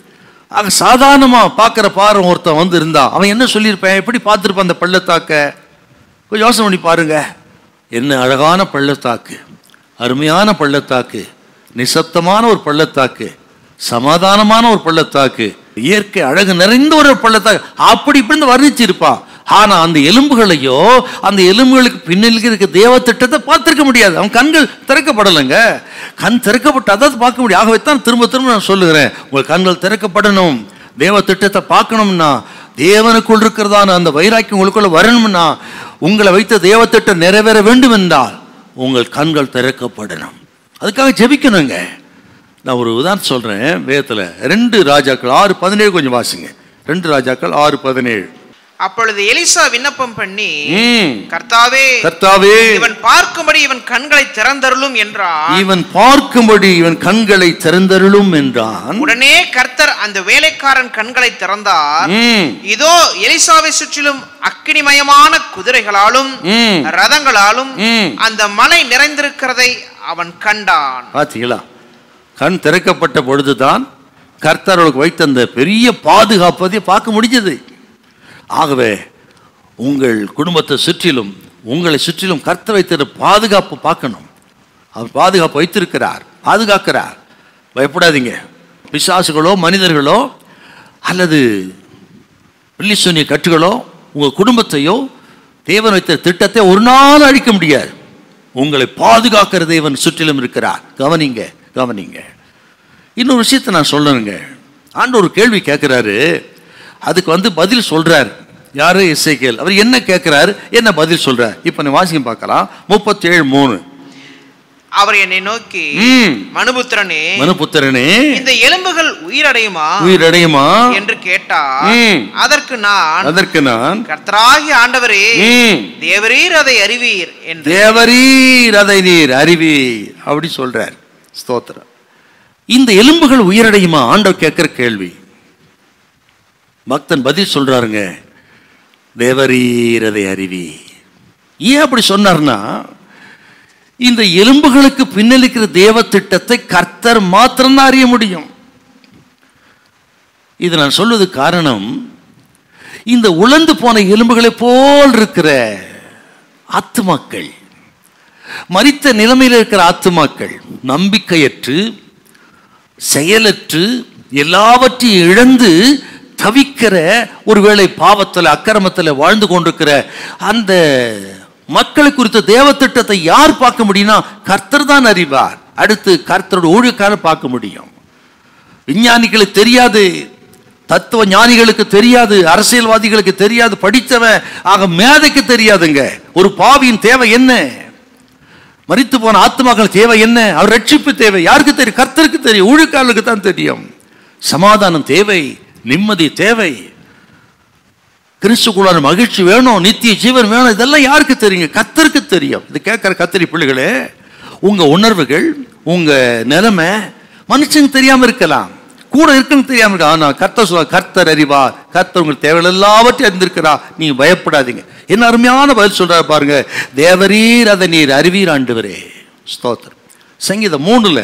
ஆக சாதாரணமா பார்க்குற பார்வை ஒருத்தன் வந்து இருந்தான் அவன் என்ன சொல்லியிருப்பான் எப்படி பார்த்துருப்பான் அந்த பள்ளத்தாக்க கொஞ்சம் யோசனை பண்ணி பாருங்க என்ன அழகான பள்ளத்தாக்கு அருமையான பள்ளத்தாக்கு நிசப்தமான ஒரு பள்ளத்தாக்கு சமாதானமான ஒரு பள்ளத்தாக்கு இயற்கை அழகு நிறைந்த ஒரு பள்ளத்தாக்கு அப்படி இப்படி வர்ணிச்சிருப்பான் ஆனா அந்த எலும்புகளையோ அந்த எலும்புகளுக்கு பின்னில் இருக்க தேவ திட்டத்தை பார்த்திருக்க முடியாது அவன் கண்கள் திறக்கப்படலைங்க கண் திறக்கப்பட்டு அதாவது பார்க்க முடியும் ஆகவே தான் திரும்ப திரும்ப நான் சொல்லுகிறேன் உங்கள் கண்கள் திறக்கப்படணும் தேவ திட்டத்தை பார்க்கணும்னா தேவனுக்குள் இருக்கிறதான அந்த வைராக்கியம் உங்களுக்குள்ள வரணும்னா உங்களை வைத்த தேவ திட்டம் நிறைவேற வேண்டும் என்றால் உங்கள் கண்கள் திறக்கப்படணும் அதுக்காக ஜெபிக்கணுங்க நான் ஒரு உதாரணம் சொல்றேன் வேதத்துல ரெண்டு ராஜாக்கள் ஆறு பதினேழு கொஞ்சம் வாசிங்க ரெண்டு ராஜாக்கள் ஆறு பதினேழு அப்பொழுது எலிசா விண்ணப்பம் பண்ணி ம். கர்த்தாவே கர்த்தாவே இவன் பார்க்கும்படி இவன் கண்களை திறந்தருளும் என்றான் இவன் பார்க்கும்படி இவன் கண்களை திறந்தருளும் என்றான் உடனே கர்த்தர் அந்த வேலைக்காரன் கண்களை திறந்தார் ம், இதோ எலிசாவை சுற்றிலும் அக்கினிமயமான குதிரைகளாலும் ம், ரதங்களாலும் ம். அந்த மலை நிறைந்திருக்கிறதை அவன் கண்டான் பார்த்தீங்களா கண் திறக்கப்பட்ட பொழுதுதான் கர்த்தர்களுக்கு வைத்த அந்த பெரிய பாதுகாப்பதை பார்க்க முடிஞ்சது ஆகவே உங்கள் குடும்பத்தை சுற்றிலும் உங்களை சுற்றிலும் கர்த்தர் வைத்திருந்த பாதுகாப்பு பார்க்கணும் அவர் பாதுகாப்பு வைத்திருக்கிறார் பாதுகாக்கிறார் பயப்படாதீங்க பிசாசுகளோ மனிதர்களோ அல்லது பில்லிசூனிய கட்டுகளோ உங்கள் குடும்பத்தையோ தேவன் வைத்த திட்டத்தை ஒரு நாள் அழிக்க முடியாது உங்களை பாதுகாக்கிற தேவன் சுற்றிலும் இருக்கிறார் கவனிங்க கவனிங்க இன்னொரு விஷயத்தை நான் சொல்லணுங்க ஆண்டு ஒரு கேள்வி கேட்குறாரு அதுக்கு வந்து பதில் சொல்றார் யாரு இசைக்கேல் அவர் என்ன கேட்குறாரு என்ன பதில் சொல்றார் இப்போ நீ வாசிக்க பார்க்கலாம் முப்பத்தேழு மூணு அவர் என்னை நோக்கி ம். மனுபுத்திரனே மனுபுத்திரனே இந்த எலும்புகள் உயிரடையுமா உயிரடையுமா என்று கேட்டார் ம். அதற்கு நான் அதற்கு நான் கர்த்தராகி ஆண்டவரே ம், தேவரீர் அதை அறிவீர் என்று தேவரீர் அதை நீர் அறிவீர் அப்படி சொல்றார் ஸ்தோத்திரம் இந்த எலும்புகள் உயிரடையுமா ஆண்டவர் கேட்கிற கேள்வி பக்தன் பதில் சொல்றாருங்க தேவரீர் அதை அறிவி ஏன் அப்படி சொன்னார்னா இந்த எலும்புகளுக்கு பின்னல் இருக்கிற தேவ திட்டத்தை கர்த்தர் மாத்திரம்தான் அறிய முடியும் இது நான் சொல்வது காரணம் இந்த உலர்ந்து போன எலும்புகளை போல் இருக்கிற ஆத்துமாக்கள் மரித்த நிலைமையில் இருக்கிற ஆத்துமாக்கள் நம்பிக்கையற்று செயலற்று எல்லாவற்றையும் இழந்து தவிக்கிற ஒருவேளை பாவத்தில் அக்கிரமத்தில் வாழ்ந்து கொண்டிருக்கிற அந்த மக்களை குறித்த தேவ திட்டத்தை யார் பார்க்க முடியும்னா கர்த்தர் தான் அறிவார் அடுத்து கர்த்தரோட ஊழியக்காரர் பார்க்க முடியும் விஞ்ஞானிகளுக்கு தெரியாது தத்துவ ஞானிகளுக்கு தெரியாது அரசியல்வாதிகளுக்கு தெரியாது படித்தவன் ஆக மேதைக்கு தெரியாதுங்க ஒரு பாவியின் தேவை என்ன மரித்து போன ஆத்மாக்கள் தேவை என்ன அவர் ரட்சிப்பு தேவை யாருக்கு தெரியும் கர்த்தருக்கு தெரியும் ஊழியக்காரர்களுக்கு தான் தெரியும் சமாதானம் தேவை நிம்மதி தேவை கிறிஸ்துக்குள்ளான மகிழ்ச்சி வேணும் நித்திய ஜீவன் வேணும் இதெல்லாம் யாருக்கு தெரியுங்க கத்தருக்கு தெரியும் இது கேட்குற கத்திரி பிள்ளைகளே உங்க உணர்வுகள் உங்க நிலைமை மனுஷனுக்கு தெரியாம இருக்கலாம் கூட இருக்குன்னு தெரியாம இருக்கலாம் ஆனா கர்த்தர் சொல்ல கர்த்தர் அறிவார் கர்த்தர் உங்களுக்கு தேவையில்ல எல்லாவற்றையும் அறிந்திருக்கிறா நீங்க பயப்படாதீங்க என்ன அருமையான பதில் சொல்றாரு பாருங்க தேவரீர் அதை நீர் அறிவீர் ஆண்டவரே ஸ்தோத்திரம் சங்கீதம் மூணுல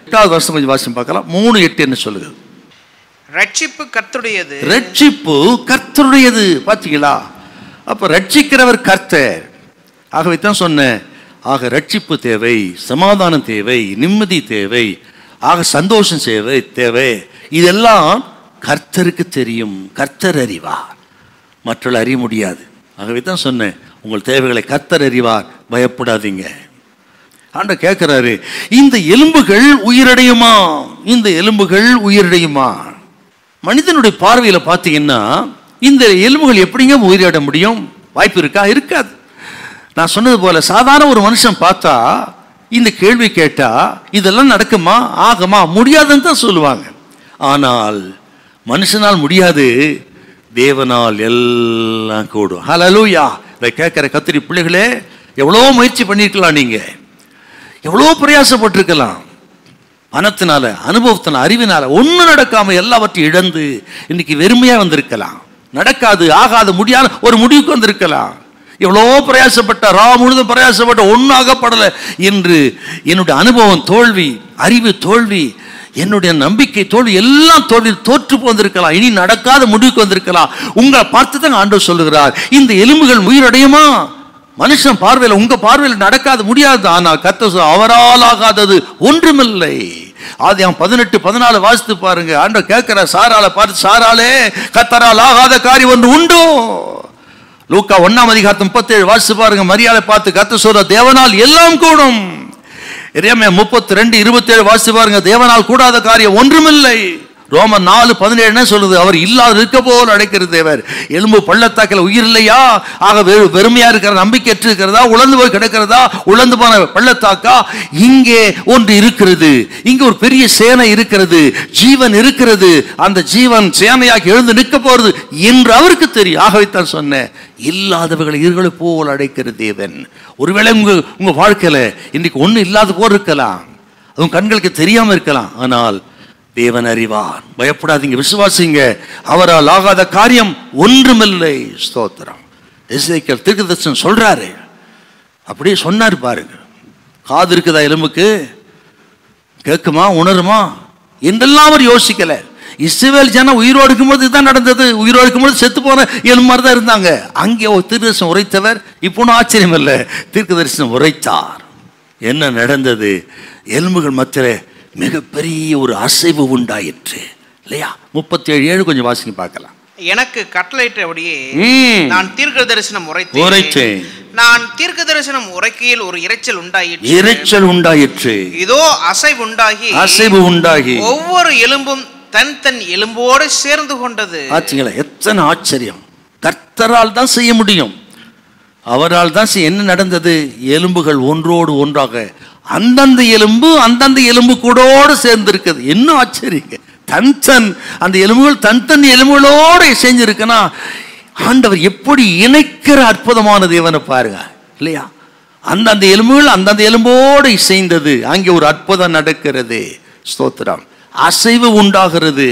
எட்டாவது வருஷம் கொஞ்சம் வாசியம் பார்க்கலாம் மூணு எட்டு என்ன சொல்லுது ரட்சிப்பு கர்த்தருடையது ரட்சிப்பு கர்த்தருடையது பார்த்தீங்களா அப்ப ரட்சிக்கிறவர் கர்த்தர் ஆகவே தான் சொன்னேன் ஆக ரட்சிப்பு தேவை சமாதானம் தேவை நிம்மதி தேவை ஆக சந்தோஷம் தேவை தேவை இதெல்லாம் கர்த்தருக்கு தெரியும் கர்த்தர் அறிவார் மற்றவர்கள் அறிய முடியாது ஆகவே தான் சொன்னேன் உங்கள் தேவைகளை கர்த்தர் அறிவார் பயப்படாதீங்க ஆண்ட கேட்கிறாரு இந்த எலும்புகள் உயிரடையுமா இந்த எலும்புகள் உயிரடையுமா மனிதனுடைய பார்வையில பார்த்தீங்கன்னா இந்த எலும்புகள் எப்படிங்க உயிரிட முடியும் வாய்ப்பு இருக்கா இருக்காது நான் சொன்னது போல சாதாரண ஒரு மனுஷன் பார்த்தா இந்த கேள்வி கேட்டா இதெல்லாம் நடக்குமா ஆகுமா முடியாதுன்னு தான் சொல்லுவாங்க ஆனால் மனுஷனால் முடியாது தேவனால் எல்லாம் கூடும் ஹalleluya இதை கேட்கிற கத்திரி பிள்ளைகளே எவ்வளோ முயற்சி பண்ணியிருக்கலாம் நீங்க எவ்வளோ பிரயாசப்பட்டிருக்கலாம் பணத்தினால அனுபவத்தினால அறிவினால ஒன்றும் நடக்காம எல்லாவற்றையும் இழந்து இன்னைக்கு வெறுமையா வந்திருக்கலாம் நடக்காது ஆகாது முடியாத ஒரு முடிவுக்கு வந்திருக்கலாம் எவ்வளோ பிரயாசப்பட்ட ரா முழுதும் பிரயாசப்பட்ட ஒன்றும் ஆகப்படலை என்று என்னுடைய அனுபவம் தோல்வி அறிவு தோல்வி என்னுடைய நம்பிக்கை தோல்வி எல்லாம் தோல்வி தோற்று வந்திருக்கலாம் இனி நடக்காத முடிவுக்கு வந்திருக்கலாம் உங்களை பார்த்து தான் ஆண்டவர் சொல்லுகிறார் இந்த எலும்புகள் உயிரடையுமா மனுஷன் பார்வையில் உங்க பார்வையில் நடக்காது முடியாது ஆனால் கத்த அவரால் ஆகாதது ஒன்றுமில்லை ஆதியாம் பதினெட்டு பதினாலு வாசித்து பாருங்க ஆண்டவர் கேட்கிற சாரால பார்த்து சாராலே கத்தரால் ஆகாத காரியம் ஒன்று உண்டோ லூக்கா ஒன்னாம் அதிகாரத்து முப்பத்தேழு வாசித்து பாருங்க மரியாதை பார்த்து கத்த சொல்ற தேவனால் எல்லாம் கூடும் இறையமே முப்பத்தி ரெண்டு இருபத்தி ஏழு வாசித்து பாருங்க தேவனால் கூடாத காரியம் ஒன்றுமில்லை ரோமன் நாலு பதினேழு என்ன சொல்லுது அவர் இல்லாத இருக்க போல் அடைக்கிறது தேவர் எலும்பு பள்ளத்தாக்கில் உயிர் இல்லையா ஆக வெறு வெறுமையா இருக்கிற நம்பிக்கையற்று இருக்கிறதா உழந்து போய் கிடக்கிறதா உழந்து போன பள்ளத்தாக்கா இங்கே ஒன்று இருக்கிறது இங்கே ஒரு பெரிய சேனை இருக்கிறது ஜீவன் இருக்கிறது அந்த ஜீவன் சேனையாக எழுந்து நிற்க போறது என்று அவருக்கு தெரியும் ஆகவே தான் சொன்னேன் இல்லாதவர்களை இருகளை போல் அடைக்கிற தேவன் ஒருவேளை உங்க உங்க வாழ்க்கையில இன்னைக்கு ஒண்ணு இல்லாத போல் இருக்கலாம் அதுவும் கண்களுக்கு தெரியாம இருக்கலாம் ஆனால் தேவன் அறிவார் பயப்படாதீங்க விசுவாசிங்க அவரால் ஆகாத காரியம் ஒன்றுமில்லை ஸ்தோத்திரம் எஸ்ஐக்கல் திருக்கதர்சன் சொல்றாரு அப்படியே சொன்னார் பாருங்க காது இருக்குதா எலும்புக்கு கேட்குமா உணருமா என்றெல்லாம் அவர் யோசிக்கல இஸ்ரவேல் ஜனம் உயிரோடு இருக்கும்போது இதுதான் நடந்தது உயிரோடு இருக்கும்போது செத்து போன எலும்பு மாதிரி தான் இருந்தாங்க அங்கே ஒரு தீர்க்கதரிசனம் உரைத்தவர் இப்போ ஒன்றும் ஆச்சரியம் இல்லை தீர்க்கதரிசனம் உரைத்தார் என்ன நடந்தது எலும்புகள் மத்தியிலே மிகப்பெரிய ஒரு அசைவு உண்டாயிற்று இல்லையா முப்பத்தி ஏழு ஏழு கொஞ்சம் வாசிங்க பார்க்கலாம் எனக்கு கட்டளையிட்டபடியே ம். நான் தீர்க்க தரிசனம் உரைத்தேன். உரைத்தேன் நான் தீர்க்க தரிசனம் உரைக்கையில் ஒரு இரைச்சல் உண்டாயிற்று இரைச்சல் உண்டாயிற்று இதோ அசைவு உண்டாகி அசைவு உண்டாகி ஒவ்வொரு எலும்பும் தன் தன் எலும்போடு சேர்ந்து கொண்டது ஆச்சுங்களா எத்தனை ஆச்சரியம் கர்த்தரால் தான் செய்ய முடியும் அவரால் தான் செய்ய- என்ன நடந்தது எலும்புகள் ஒன்றோடு ஒன்றாக அந்தந்த எலும்பு அந்தந்த எலும்பு கூடோடு சேர்ந்திருக்குது இன்னும் ஆச்சரியம் தன் தன் அந்த எலும்புகள் தன் தன் எலும்புகளோடு செஞ்சிருக்குன்னா ஆண்டவர் எப்படி இணைக்கிற அற்புதமான தேவனை பாருங்க இல்லையா அந்தந்த எலும்புகள் அந்தந்த எலும்போடு இசைந்தது அங்கே ஒரு அற்புதம் நடக்கிறது ஸ்தோத்திரம் அசைவு உண்டாகிறது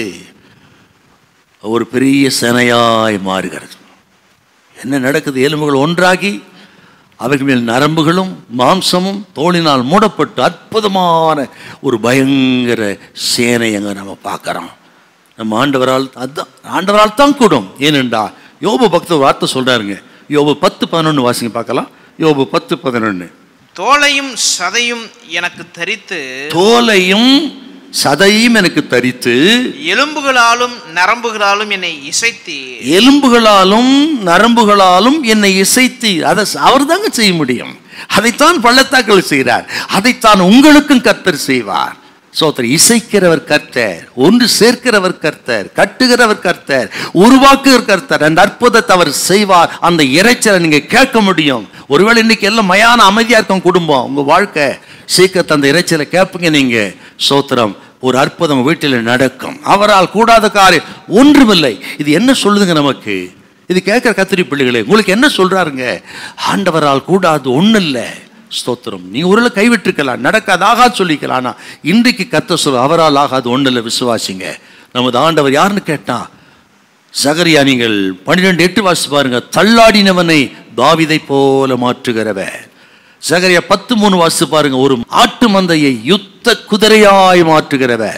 ஒரு பெரிய சேனையாய் மாறுகிறது என்ன நடக்குது எலும்புகள் ஒன்றாகி அவைகள் மேல் நரம்புகளும் மாம்சமும் தோளினால் மூடப்பட்டு அற்புதமான ஒரு பயங்கர சேனை அங்கே நம்ம பார்க்குறோம் நம்ம ஆண்டவரால் அதுதான் ஆண்டவரால் தான் கூடும் ஏனென்றால் யோபு பக்தர் ஒரு வார்த்தை சொல்றாருங்க யோபு பத்து பதினொன்று வாசிங்க பார்க்கலாம் யோபு பத்து பதினொன்று தோலையும் சதையும் எனக்கு தரித்து தோலையும் சதையும் எனக்கு தரித்து எலும்புகளாலும் நரம்புகளாலும் என்னை இசைத்தி எலும்புகளாலும் நரம்புகளாலும் என்னை இசைத்து அதை அவர் தாங்க செய்ய முடியும் அதைத்தான் பள்ளத்தாக்கள் செய்கிறார் அதைத்தான் உங்களுக்கும் கர்த்தர் செய்வார் சோத்திர இசைக்கிறவர் கர்த்தர் ஒன்று சேர்க்கிறவர் கர்த்தர் கட்டுகிறவர் கர்த்தர் உருவாக்குகிற கர்த்தர் அந்த அற்புதத்தை அவர் செய்வார் அந்த இறைச்சலை நீங்க கேட்க முடியும் ஒருவேளை இன்னைக்கு எல்லாம் மயான அமைதியா இருக்கும் குடும்பம் உங்க வாழ்க்கை சீக்கிரத்தை அந்த இறைச்சலை கேட்பீங்க நீங்க சோத்திரம் ஒரு அற்புதம் வீட்டில் நடக்கும் அவரால் கூடாத காரியம் ஒன்றுமில்லை இது என்ன சொல்லுதுங்க நமக்கு இது கேட்குற கத்திரி பிள்ளைகளே உங்களுக்கு என்ன சொல்றாருங்க ஆண்டவரால் கூடாது ஒன்றும் இல்லை ஸ்தோத்திரம் நீ ஒரு கைவிட்டிருக்கலாம் நடக்காது ஆகாது சொல்லிக்கலாம் ஆனா இன்றைக்கு கத்த சொல் அவரால் ஆகாது ஒன்றும் இல்லை விசுவாசிங்க நமது ஆண்டவர் யாருன்னு கேட்டா சகரியா நீங்கள் பன்னிரெண்டு எட்டு வாசி பாருங்க தள்ளாடினவனை தாவிதை போல மாற்றுகிறவர் சகரியா பத்து மூணு வாசி பாருங்க ஒரு ஆட்டு மந்தையை யுத்த குதிரையாய் மாற்றுகிறவர்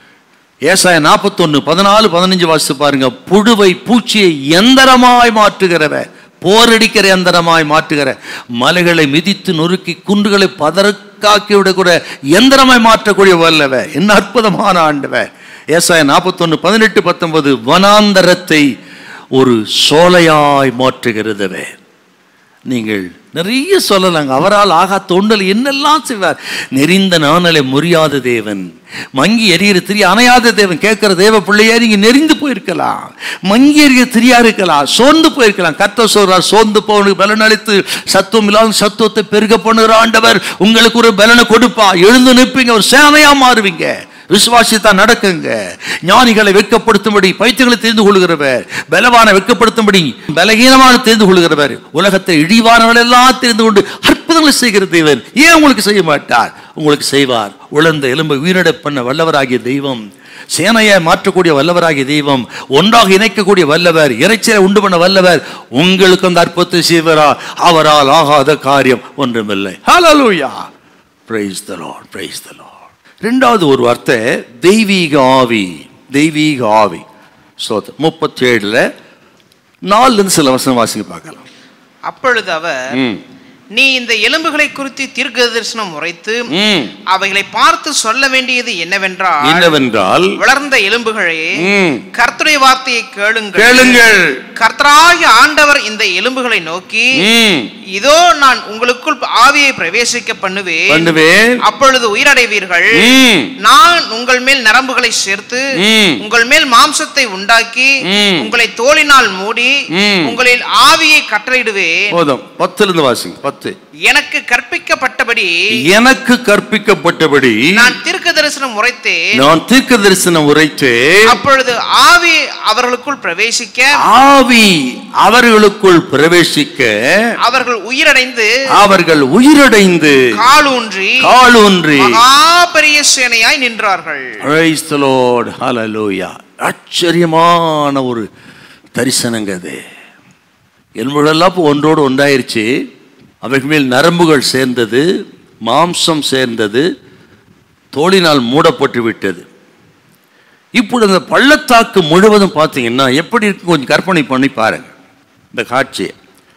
ஏசாய நாற்பத்தொன்னு பதினாலு பதினஞ்சு வாசித்து பாருங்க புழுவை பூச்சியை எந்திரமாய் மாற்றுகிறவர் போரடிக்கிற எந்திரமாய் மாற்றுகிற மலைகளை மிதித்து நொறுக்கி குன்றுகளை பதறக்காக்கி விடக்கூட எந்திரமாய் மாற்றக்கூடிய வல்லவ என்ன அற்புதமான ஆண்டவ ஏசாய நாற்பத்தொன்னு பதினெட்டு பத்தொன்பது வனாந்தரத்தை ஒரு சோலையாய் மாற்றுகிறதவே நீங்கள் நிறைய சொல்லலாங்க அவரால் ஆகா தோண்டல் என்னெல்லாம் செய்வார் நெறிந்த நாணலை முறியாத தேவன் மங்கி எரியிற திரி அணையாத தேவன் கேட்கிற தேவ பிள்ளையா நீங்க நெறிந்து போயிருக்கலாம் மங்கி எறிய திரியா இருக்கலாம் சோர்ந்து போயிருக்கலாம் கத்த சொல்றார் சோர்ந்து போவனுக்கு பலன் அளித்து சத்துவம் இல்லாத சத்துவத்தை பெருக பண்ணுகிற ஆண்டவர் உங்களுக்கு ஒரு பலனை கொடுப்பா எழுந்து நிற்பீங்க ஒரு சேனையா மாறுவீங்க விசுவாசித்தா நடக்குங்க ஞானிகளை வெட்கப்படுத்தும்படி பைத்தியங்களை தெரிந்து கொள்கிறவர் பலவான வெட்கப்படுத்தும்படி பலகீனமான தெரிந்து கொள்கிறவர் உலகத்தை இழிவானவர்கள் எல்லாம் தெரிந்து கொண்டு அற்புதங்களை செய்கிற தேவன் ஏன் உங்களுக்கு செய்ய மாட்டார் உங்களுக்கு செய்வார் உழந்த எலும்பை உயிரிட பண்ண வல்லவராகிய தெய்வம் சேனையை மாற்றக்கூடிய வல்லவராகிய தெய்வம் ஒன்றாக இணைக்கக்கூடிய வல்லவர் இறைச்சலை உண்டு பண்ண வல்லவர் உங்களுக்கு அந்த அற்புதத்தை செய்வரா அவரால் ஆகாத காரியம் ஒன்றுமில்லை ஹalleluya praise the lord praise the lord ரெண்டாவது ஒரு வார்த்தை தெய்வீக ஆவி தெய்வீக ஆவி ஸ்தோத்திரம் முப்பத்தி ஏழுல நாலுலேருந்து சில வசனம் வாசிங்க பார்க்கலாம் அப்பொழுது அவர் ம் நீ இந்த எலும்புகளை குறித்து தீர்க்க தரிசனம் உரைத்து ம் அவைகளை பார்த்து சொல்ல வேண்டியது என்னவென்றால் என்னவென்றால் வளர்ந்த எலும்புகளே ம் கர்த்தருடைய வார்த்தையை கேளுங்கள் கேளுங்கள் கர்த்தராகிய ஆண்டவர் இந்த எலும்புகளை நோக்கி ம் இதோ நான் உங்களுக்குள் ஆவியை பிரவேசிக்க பண்ணுவேன் பண்ணுவேன் அப்பொழுது உயிரடைவீர்கள் ம் நான் உங்கள் மேல் நரம்புகளை சேர்த்து ம் உங்கள் மேல் மாம்சத்தை உண்டாக்கி ம். உங்களை தோலினால் மூடி ம். உங்களில் ஆவியை கட்டளையிடுவேன் போதும் பத்துல இருந்து வாசிங்க பத்து எனக்கு கற்பிக்கப்பட்டபடி எனக்கு கற்பிக்கப்பட்டபடி நான் தீர்க்க தரிசனம் உரைத்தேன் நான் தீர்க்க தரிசனம் உரைத்து அப்பொழுது ஆவி அவர்களுக்குள் பிரவேசிக்க ஆவி அவர்களுக்குள் பிரவேசிக்க அவர்கள் உயிரடைந்து அவர்கள் உயிரடைந்து காலூன்றி காலூன்றி மகா பெரிய சேனையாய் நின்றார்கள் Praise the Lord. Hallelujah. ஆச்சரியமான ஒரு தரிசனங்க அது எலும்புகளெல்லாம் இப்போ ஒன்றோடு ஒன்றாயிருச்சு அவைகள் மேல் நரம்புகள் சேர்ந்தது மாம்சம் சேர்ந்தது தோளினால் மூடப்பட்டு விட்டது இப்பொழுது இந்த பள்ளத்தாக்கு முழுவதும் பார்த்தீங்கன்னா எப்படி இருக்கு கொஞ்சம் கற்பனை பண்ணி பாருங்க இந்த காட்சியை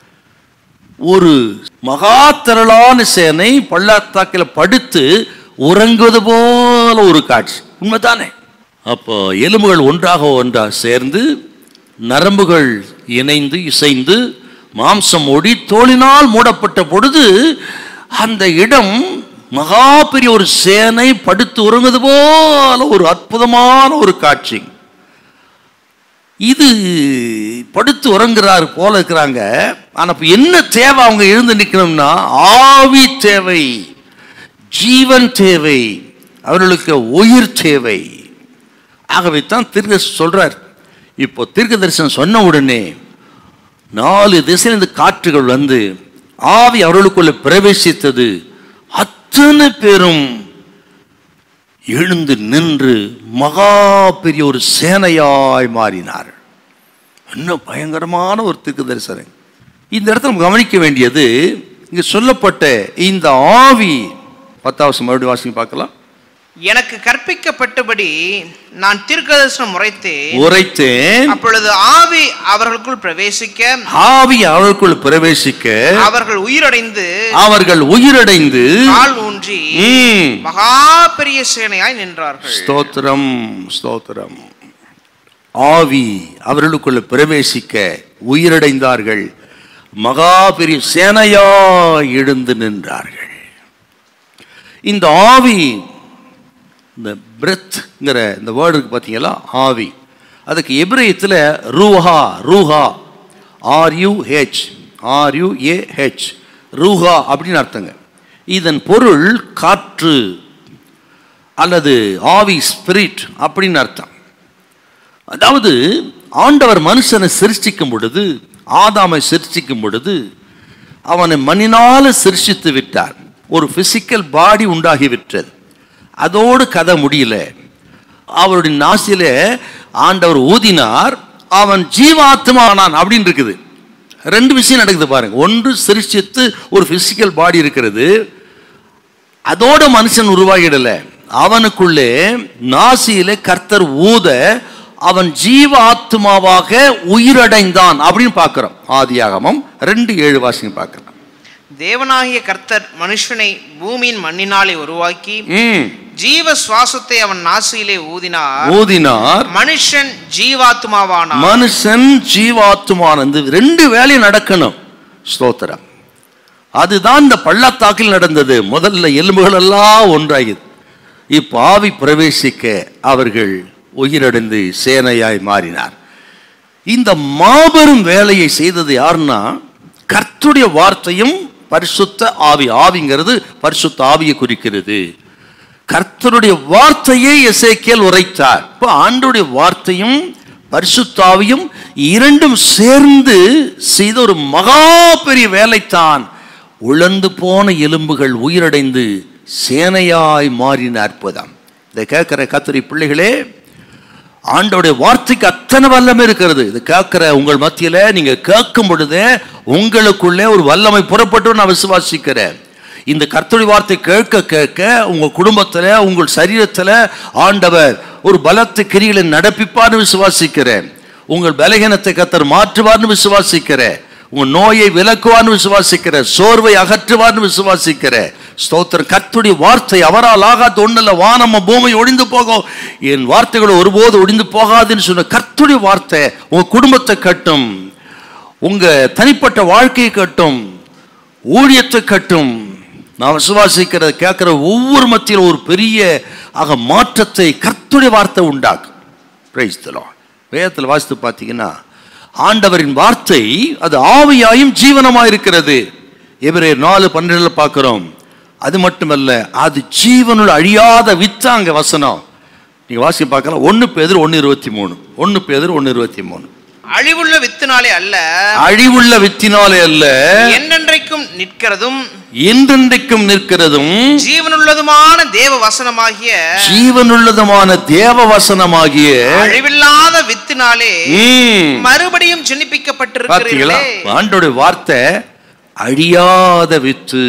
ஒரு மகா திரளான சேனை பள்ளத்தாக்கில் படுத்து உறங்குவது போல ஒரு காட்சி உண்மைதானே அப்போ எலும்புகள் ஒன்றாக ஒன்றாக சேர்ந்து நரம்புகள் இணைந்து இசைந்து மாம்சம் ஓடி தோளினால் மூடப்பட்ட பொழுது அந்த இடம் மகா பெரிய ஒரு சேனை படுத்து உறங்குவது போல ஒரு அற்புதமான ஒரு காட்சி இது படுத்து உறங்குறாரு போல இருக்கிறாங்க ஆனா இப்ப என்ன தேவை அவங்க எழுந்து நிக்கணும்னா ஆவி தேவை ஜீவன் தேவை அவர்களுக்கு உயிர் தேவை ஆகவே தான் தீர்க்க சொல்றார் இப்போ தீர்க்க தரிசனம் சொன்ன உடனே நாலு திசையிலிருந்து காற்றுகள் வந்து ஆவி அவர்களுக்குள்ள பிரவேசித்தது அத்தனை பேரும் எழுந்து நின்று மகா பெரிய ஒரு சேனையாய் மாறினார் இன்னும் பயங்கரமான ஒரு திக்கு தரிசனம் இந்த இடத்துல நம்ம கவனிக்க வேண்டியது இங்க சொல்லப்பட்ட இந்த ஆவி பத்தாவது மறுபடியும் வாசிங்க பார்க்கலாம் எனக்கு கற்பிக்கப்பட்டபடி நான் தீர்க்கதரிசனம் உரைத்தேன் உரைத்தேன் அப்பொழுது ஆவி அவர்களுக்குள் பிரவேசிக்க ஆவி அவர்களுக்குள் பிரவேசிக்க அவர்கள் உயிரடைந்து அவர்கள் உயிரடைந்து கால் ஊன்றி ம், மகா பெரிய சேனையாய் நின்றார்கள் ஸ்தோத்திரம் ஸ்தோத்திரம் ஆவி அவர்களுக்குள்ள பிரவேசிக்க உயிரடைந்தார்கள் மகா பெரிய சேனையா எழுந்து நின்றார்கள் இந்த ஆவி இந்த பிரெத்ங்கிற இந்த வேர்டு இருக்கு பார்த்தீங்களா ஆவி அதுக்கு எபிரேயத்தில் ரூஹா ரூஹா ஆர்யூஹெச் ஆர்யூஏஹெச் ரூஹா அப்படின்னு அர்த்தங்க இதன் பொருள் காற்று அல்லது ஆவி ஸ்பிரிட் அப்படின்னு அர்த்தம் அதாவது ஆண்டவர் மனுஷனை சிருஷ்டிக்கும் பொழுது ஆதாமை சிருஷ்டிக்கும் பொழுது அவனை மண்ணினால சிருஷ்டித்து விட்டார் ஒரு பிசிக்கல் பாடி உண்டாகி விட்டது அதோடு கதை முடியல அவருடைய நாசில ஆண்டவர் ஊதினார் அவன் ஜீவாத்மானான் அப்படின்னு இருக்குது ரெண்டு விஷயம் நடக்குது பாருங்க ஒன்று சிருஷ்டித்து ஒரு பிசிக்கல் பாடி இருக்கிறது அதோட மனுஷன் உருவாகிடல அவனுக்குள்ளே நாசியிலே கர்த்தர் ஊத அவன் ஜீவ ஆத்மாவாக உயிரடைந்தான் அப்படின்னு பார்க்கிறோம் ஆதியாகமம் ரெண்டு ஏழு வாசிங்க பார்க்கலாம் தேவனாகிய கர்த்தர் மனுஷனை பூமியின் மண்ணினாலே உருவாக்கி ம். ஜீவ சுவாசத்தை அவன் நாசியிலே ஊதினார் ஊதினார் மனுஷன் ஜீவாத்மாவானான் மனுஷன் ஜீவாத்மானது ரெண்டு வேலையும் நடக்கணும் ஸ்தோத்திரம் அதுதான் இந்த பள்ளத்தாக்கில் நடந்தது முதல்ல எலும்புகள் எல்லாம் ஒன்றாகிது இப்போ ஆவி பிரவேசிக்க அவர்கள் உயிரடைந்து சேனையாய் மாறினார் இந்த மாபெரும் வேலையை செய்தது யாருன்னா கர்த்துடைய வார்த்தையும் பரிசுத்த ஆவி ஆவிங்கிறது பரிசுத்த ஆவியை குறிக்கிறது கர்த்தருடைய வார்த்தையை எசேக்கியேல் உரைத்தார் இப்போ ஆண்டுடைய வார்த்தையும் பரிசுத்தாவியும் இரண்டும் சேர்ந்து செய்த ஒரு மகா பெரிய வேலைத்தான் உழந்து போன எலும்புகள் உயிரடைந்து சேனையாய் மாறின அற்புதம் இதை கேட்கிற கத்திரி பிள்ளைகளே ஆண்டோடைய வார்த்தைக்கு அத்தனை வல்லமை இருக்கிறது இது கேட்கிற உங்கள் மத்தியில நீங்க கேட்கும் பொழுதே உங்களுக்குள்ளே ஒரு வல்லமை புறப்பட்டு நான் விசுவாசிக்கிறேன் இந்த கர்த்தருடைய வார்த்தை கேட்க கேட்க உங்க குடும்பத்துல உங்கள் சரீரத்துல ஆண்டவர் ஒரு பலத்த கிரிகளை நடப்பிப்பார்னு விசுவாசிக்கிறேன் உங்கள் பலகீனத்தை கத்தர் மாற்றுவார்னு விசுவாசிக்கிறேன் உங்க நோயை விலக்குவார்னு விசுவாசிக்கிறேன் சோர்வை அகற்றுவார்னு விசுவாசிக்கிறேன் ஸ்தோத்திரம் கர்த்தருடைய வார்த்தை அவரால் ஆகாத ஒண்ணுல வானம பூமி ஒடிந்து போகும் என் வார்த்தைகள் ஒருபோது ஒடிந்து போகாதுன்னு சொன்ன கர்த்தருடைய வார்த்தை உங்க குடும்பத்தை கட்டும் உங்க தனிப்பட்ட வாழ்க்கையை கட்டும் ஊழியத்தை கட்டும் நான் விசுவாசிக்கிறத கேட்கிற ஒவ்வொரு மத்தியிலும் ஒரு பெரிய ஆக மாற்றத்தை கர்த்தருடைய வார்த்தை உண்டாக்கும் பிரைஸ் தலோன் வேதத்தில் வாசித்து பார்த்தீங்கன்னா ஆண்டவரின் வார்த்தை அது ஆவியாயும் ஜீவனமாக இருக்கிறது எபிரேயர் நாலு பன்னெண்டுல பார்க்கிறோம் அது மட்டுமல்ல அது ஜீவனுள்ள அழியாத வித்தாங்க வசனம் நீங்க வாசி பார்க்கலாம் ஒன்று பேதர் ஒன்று இருபத்தி மூணு ஒன்று பேதர் ஒன்று இருபத்தி மூணு அழிவுள்ள வித்தினாலே அல்ல அழிவுள்ள வித்தினாலே அல்ல என்னென்றைக்கும் நிற்கிறதும் என்றென்றைக்கும் நிற்கிறதும் ஜீவனுள்ளதுமான தேவ வசனமாகிய ஜீவனுள்ளதுமான தேவ வசனமாகிய அழிவில்லாத வித்தினாலே ம், மறுபடியும் பார்த்தீங்களா ஜெனிப்பிக்கப்பட்டிருக்கிறீர்களே ஆண்டோடைய வார்த்தை அழியாத வித்து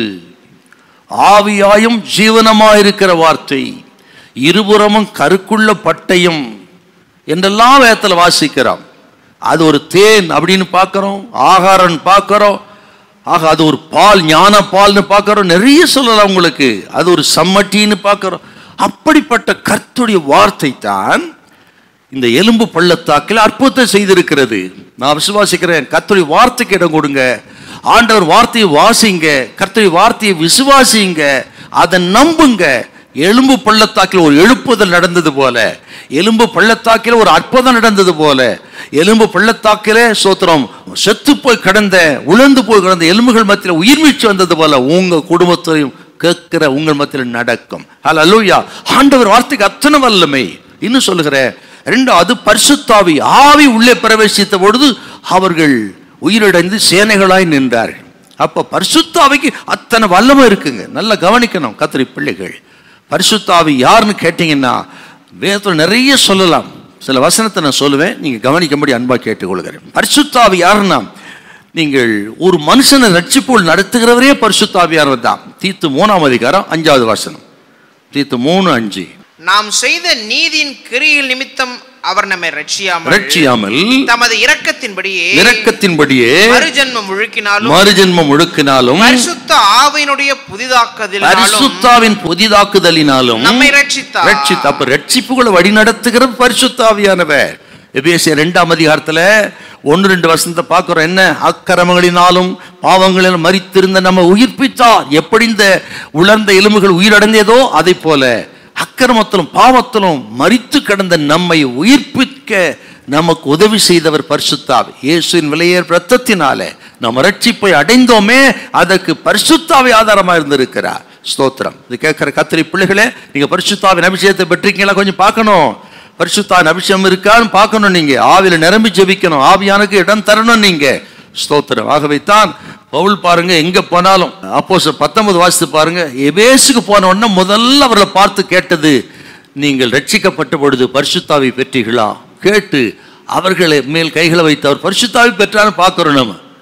ஆவியாயும் ஜீவனமாயிருக்கிற வார்த்தை இருபுறமும் கருக்குள்ள பட்டயம் என்றெல்லாம் வேதத்தில் வாசிக்கிறோம் அது ஒரு தேன் அப்படின்னு பார்க்கிறோம் ஆகாரன் பார்க்கிறோம் ஆக அது ஒரு பால் ஞான பால்னு பார்க்கிறோம் நிறைய சொல்லலாம் உங்களுக்கு அது ஒரு சம்மட்டின்னு பார்க்கிறோம் அப்படிப்பட்ட கர்த்துடைய வார்த்தை தான் இந்த எலும்பு பள்ளத்தாக்கில் அற்புதத்தை செய்திருக்கிறது நான் விசுவாசிக்கிறேன் கர்த்தருடைய வார்த்தைக்கு இடம் கொடுங்க ஆண்டவர் வார்த்தையை வாசிங்க கர்த்தருடைய வார்த்தையை விசுவாசிங்க அதை நம்புங்க எலும்பு பள்ளத்தாக்கில் ஒரு எழுப்புதல் நடந்தது போல எலும்பு பள்ளத்தாக்கில் ஒரு அற்புதம் நடந்தது போல எலும்பு பள்ளத்தாக்கிலே சோத்திரம் செத்து போய் கிடந்த உழந்து போய் கிடந்த எலும்புகள் மத்தியில் உயிர் மீட்சி வந்தது போல உங்க குடும்பத்திலையும் கேட்கிற உங்கள் மத்தியில் நடக்கும் ஹalleluya ஆண்டவர் வார்த்தைக்கு அத்தனை வல்லமை இன்னும் சொல்லுகிறேன் ரெண்டாவது பரிசுத்தாவி ஆவி உள்ளே பிரவேசித்த பொழுது அவர்கள் உயிரிழந்து சேனைகளாய் நின்றார்கள் அப்ப பரிசுத்தாவிக்கு அத்தனை வல்லமை இருக்குங்க நல்லா கவனிக்கணும் கத்திரி பிள்ளைகள் பரிசுத்தாவி யாருன்னு கேட்டீங்கன்னா வேதத்தில் நிறைய சொல்லலாம் சில வசனத்தை நான் சொல்லுவேன் நீங்க கவனிக்கும்படி அன்பா கேட்டுக்கொள்கிறேன் பரிசுத்தாவி யாருன்னா நீங்கள் ஒரு மனுஷனை ரட்சிப்போல் நடத்துகிறவரே பரிசுத்தாவியானவர் தான் தீத்து மூணாம் அதிகாரம் அஞ்சாவது வசனம் தீத்து மூணு அஞ்சு நாம் செய்த நீதியின் கிரியில் நிமித்தம் அவர் நம்மை ரட்சியாமல் ரட்சியாமல் தமது இரக்கத்தின்படியே இரக்கத்தின்படியே மறுஜன்மம் முழுக்கினாலும் மறுஜென்மம் ஒழுக்கினாலும் பரிசுத்த ஆவியினுடைய புதிதாக்குதலினாலும் பரிசுத்தாவின் புதிதாக்குதலினாலும் நம்மை ரட்சித்தார் ரட்சித்து அப்ப ரட்சிப்புகளை வழி நடத்துகிற பரிசுத்தாவியானவர் எபேசிய ரெண்டாம் அதிகாரத்துல ஒன்று ரெண்டு வசனத்தை பார்க்கிறோம் என்ன அக்கிரமங்களினாலும் பாவங்களிலும் மறித்திருந்த நம்ம உயிர்ப்பித்தார் எப்படி இந்த உலர்ந்த எலும்புகள் உயிரடைந்ததோ அதை போல அக்கிரமத்திலும் பாவத்திலும் மறித்து கிடந்த நம்மை உயிர்ப்பிக்க நமக்கு உதவி செய்தவர் பரிசுத்தாவி இயேசுவின் விலையேற ரத்தத்தினாலே நம்ம ரட்சிப்பை அடைந்தோமே அதற்கு பரிசுத்தாவி ஆதாரமா இருந்திருக்கிறார் ஸ்தோத்திரம் இது கேட்கிற கத்திரி பிள்ளைகளே நீங்க பரிசுத்தாவின் அபிஷேகத்தை பெற்றிருக்கீங்களா கொஞ்சம் பார்க்கணும் பரிசுத்தாவின் அபிஷேகம் இருக்கான்னு பார்க்கணும் நீங்க ஆவியில நிரம்பி ஜெபிக்கணும் ஆவியானுக்கு இடம் தரணும் நீங்க ஸ்தோத்திரம் ஆகவே தான் பவுல் பாருங்க எங்க போனாலும் அப்போ பத்தொன்பது வாசித்து பாருங்க எபேசுக்கு போன உடனே முதல்ல அவர்களை பார்த்து கேட்டது நீங்கள் ரட்சிக்கப்பட்ட பொழுது பரிசுத்தாவி பெற்றீர்களா கேட்டு அவர்களை மேல் கைகளை வைத்து அவர் பரிசுத்தாவி பெற்றான்னு பார்க்கிறோம் நம்ம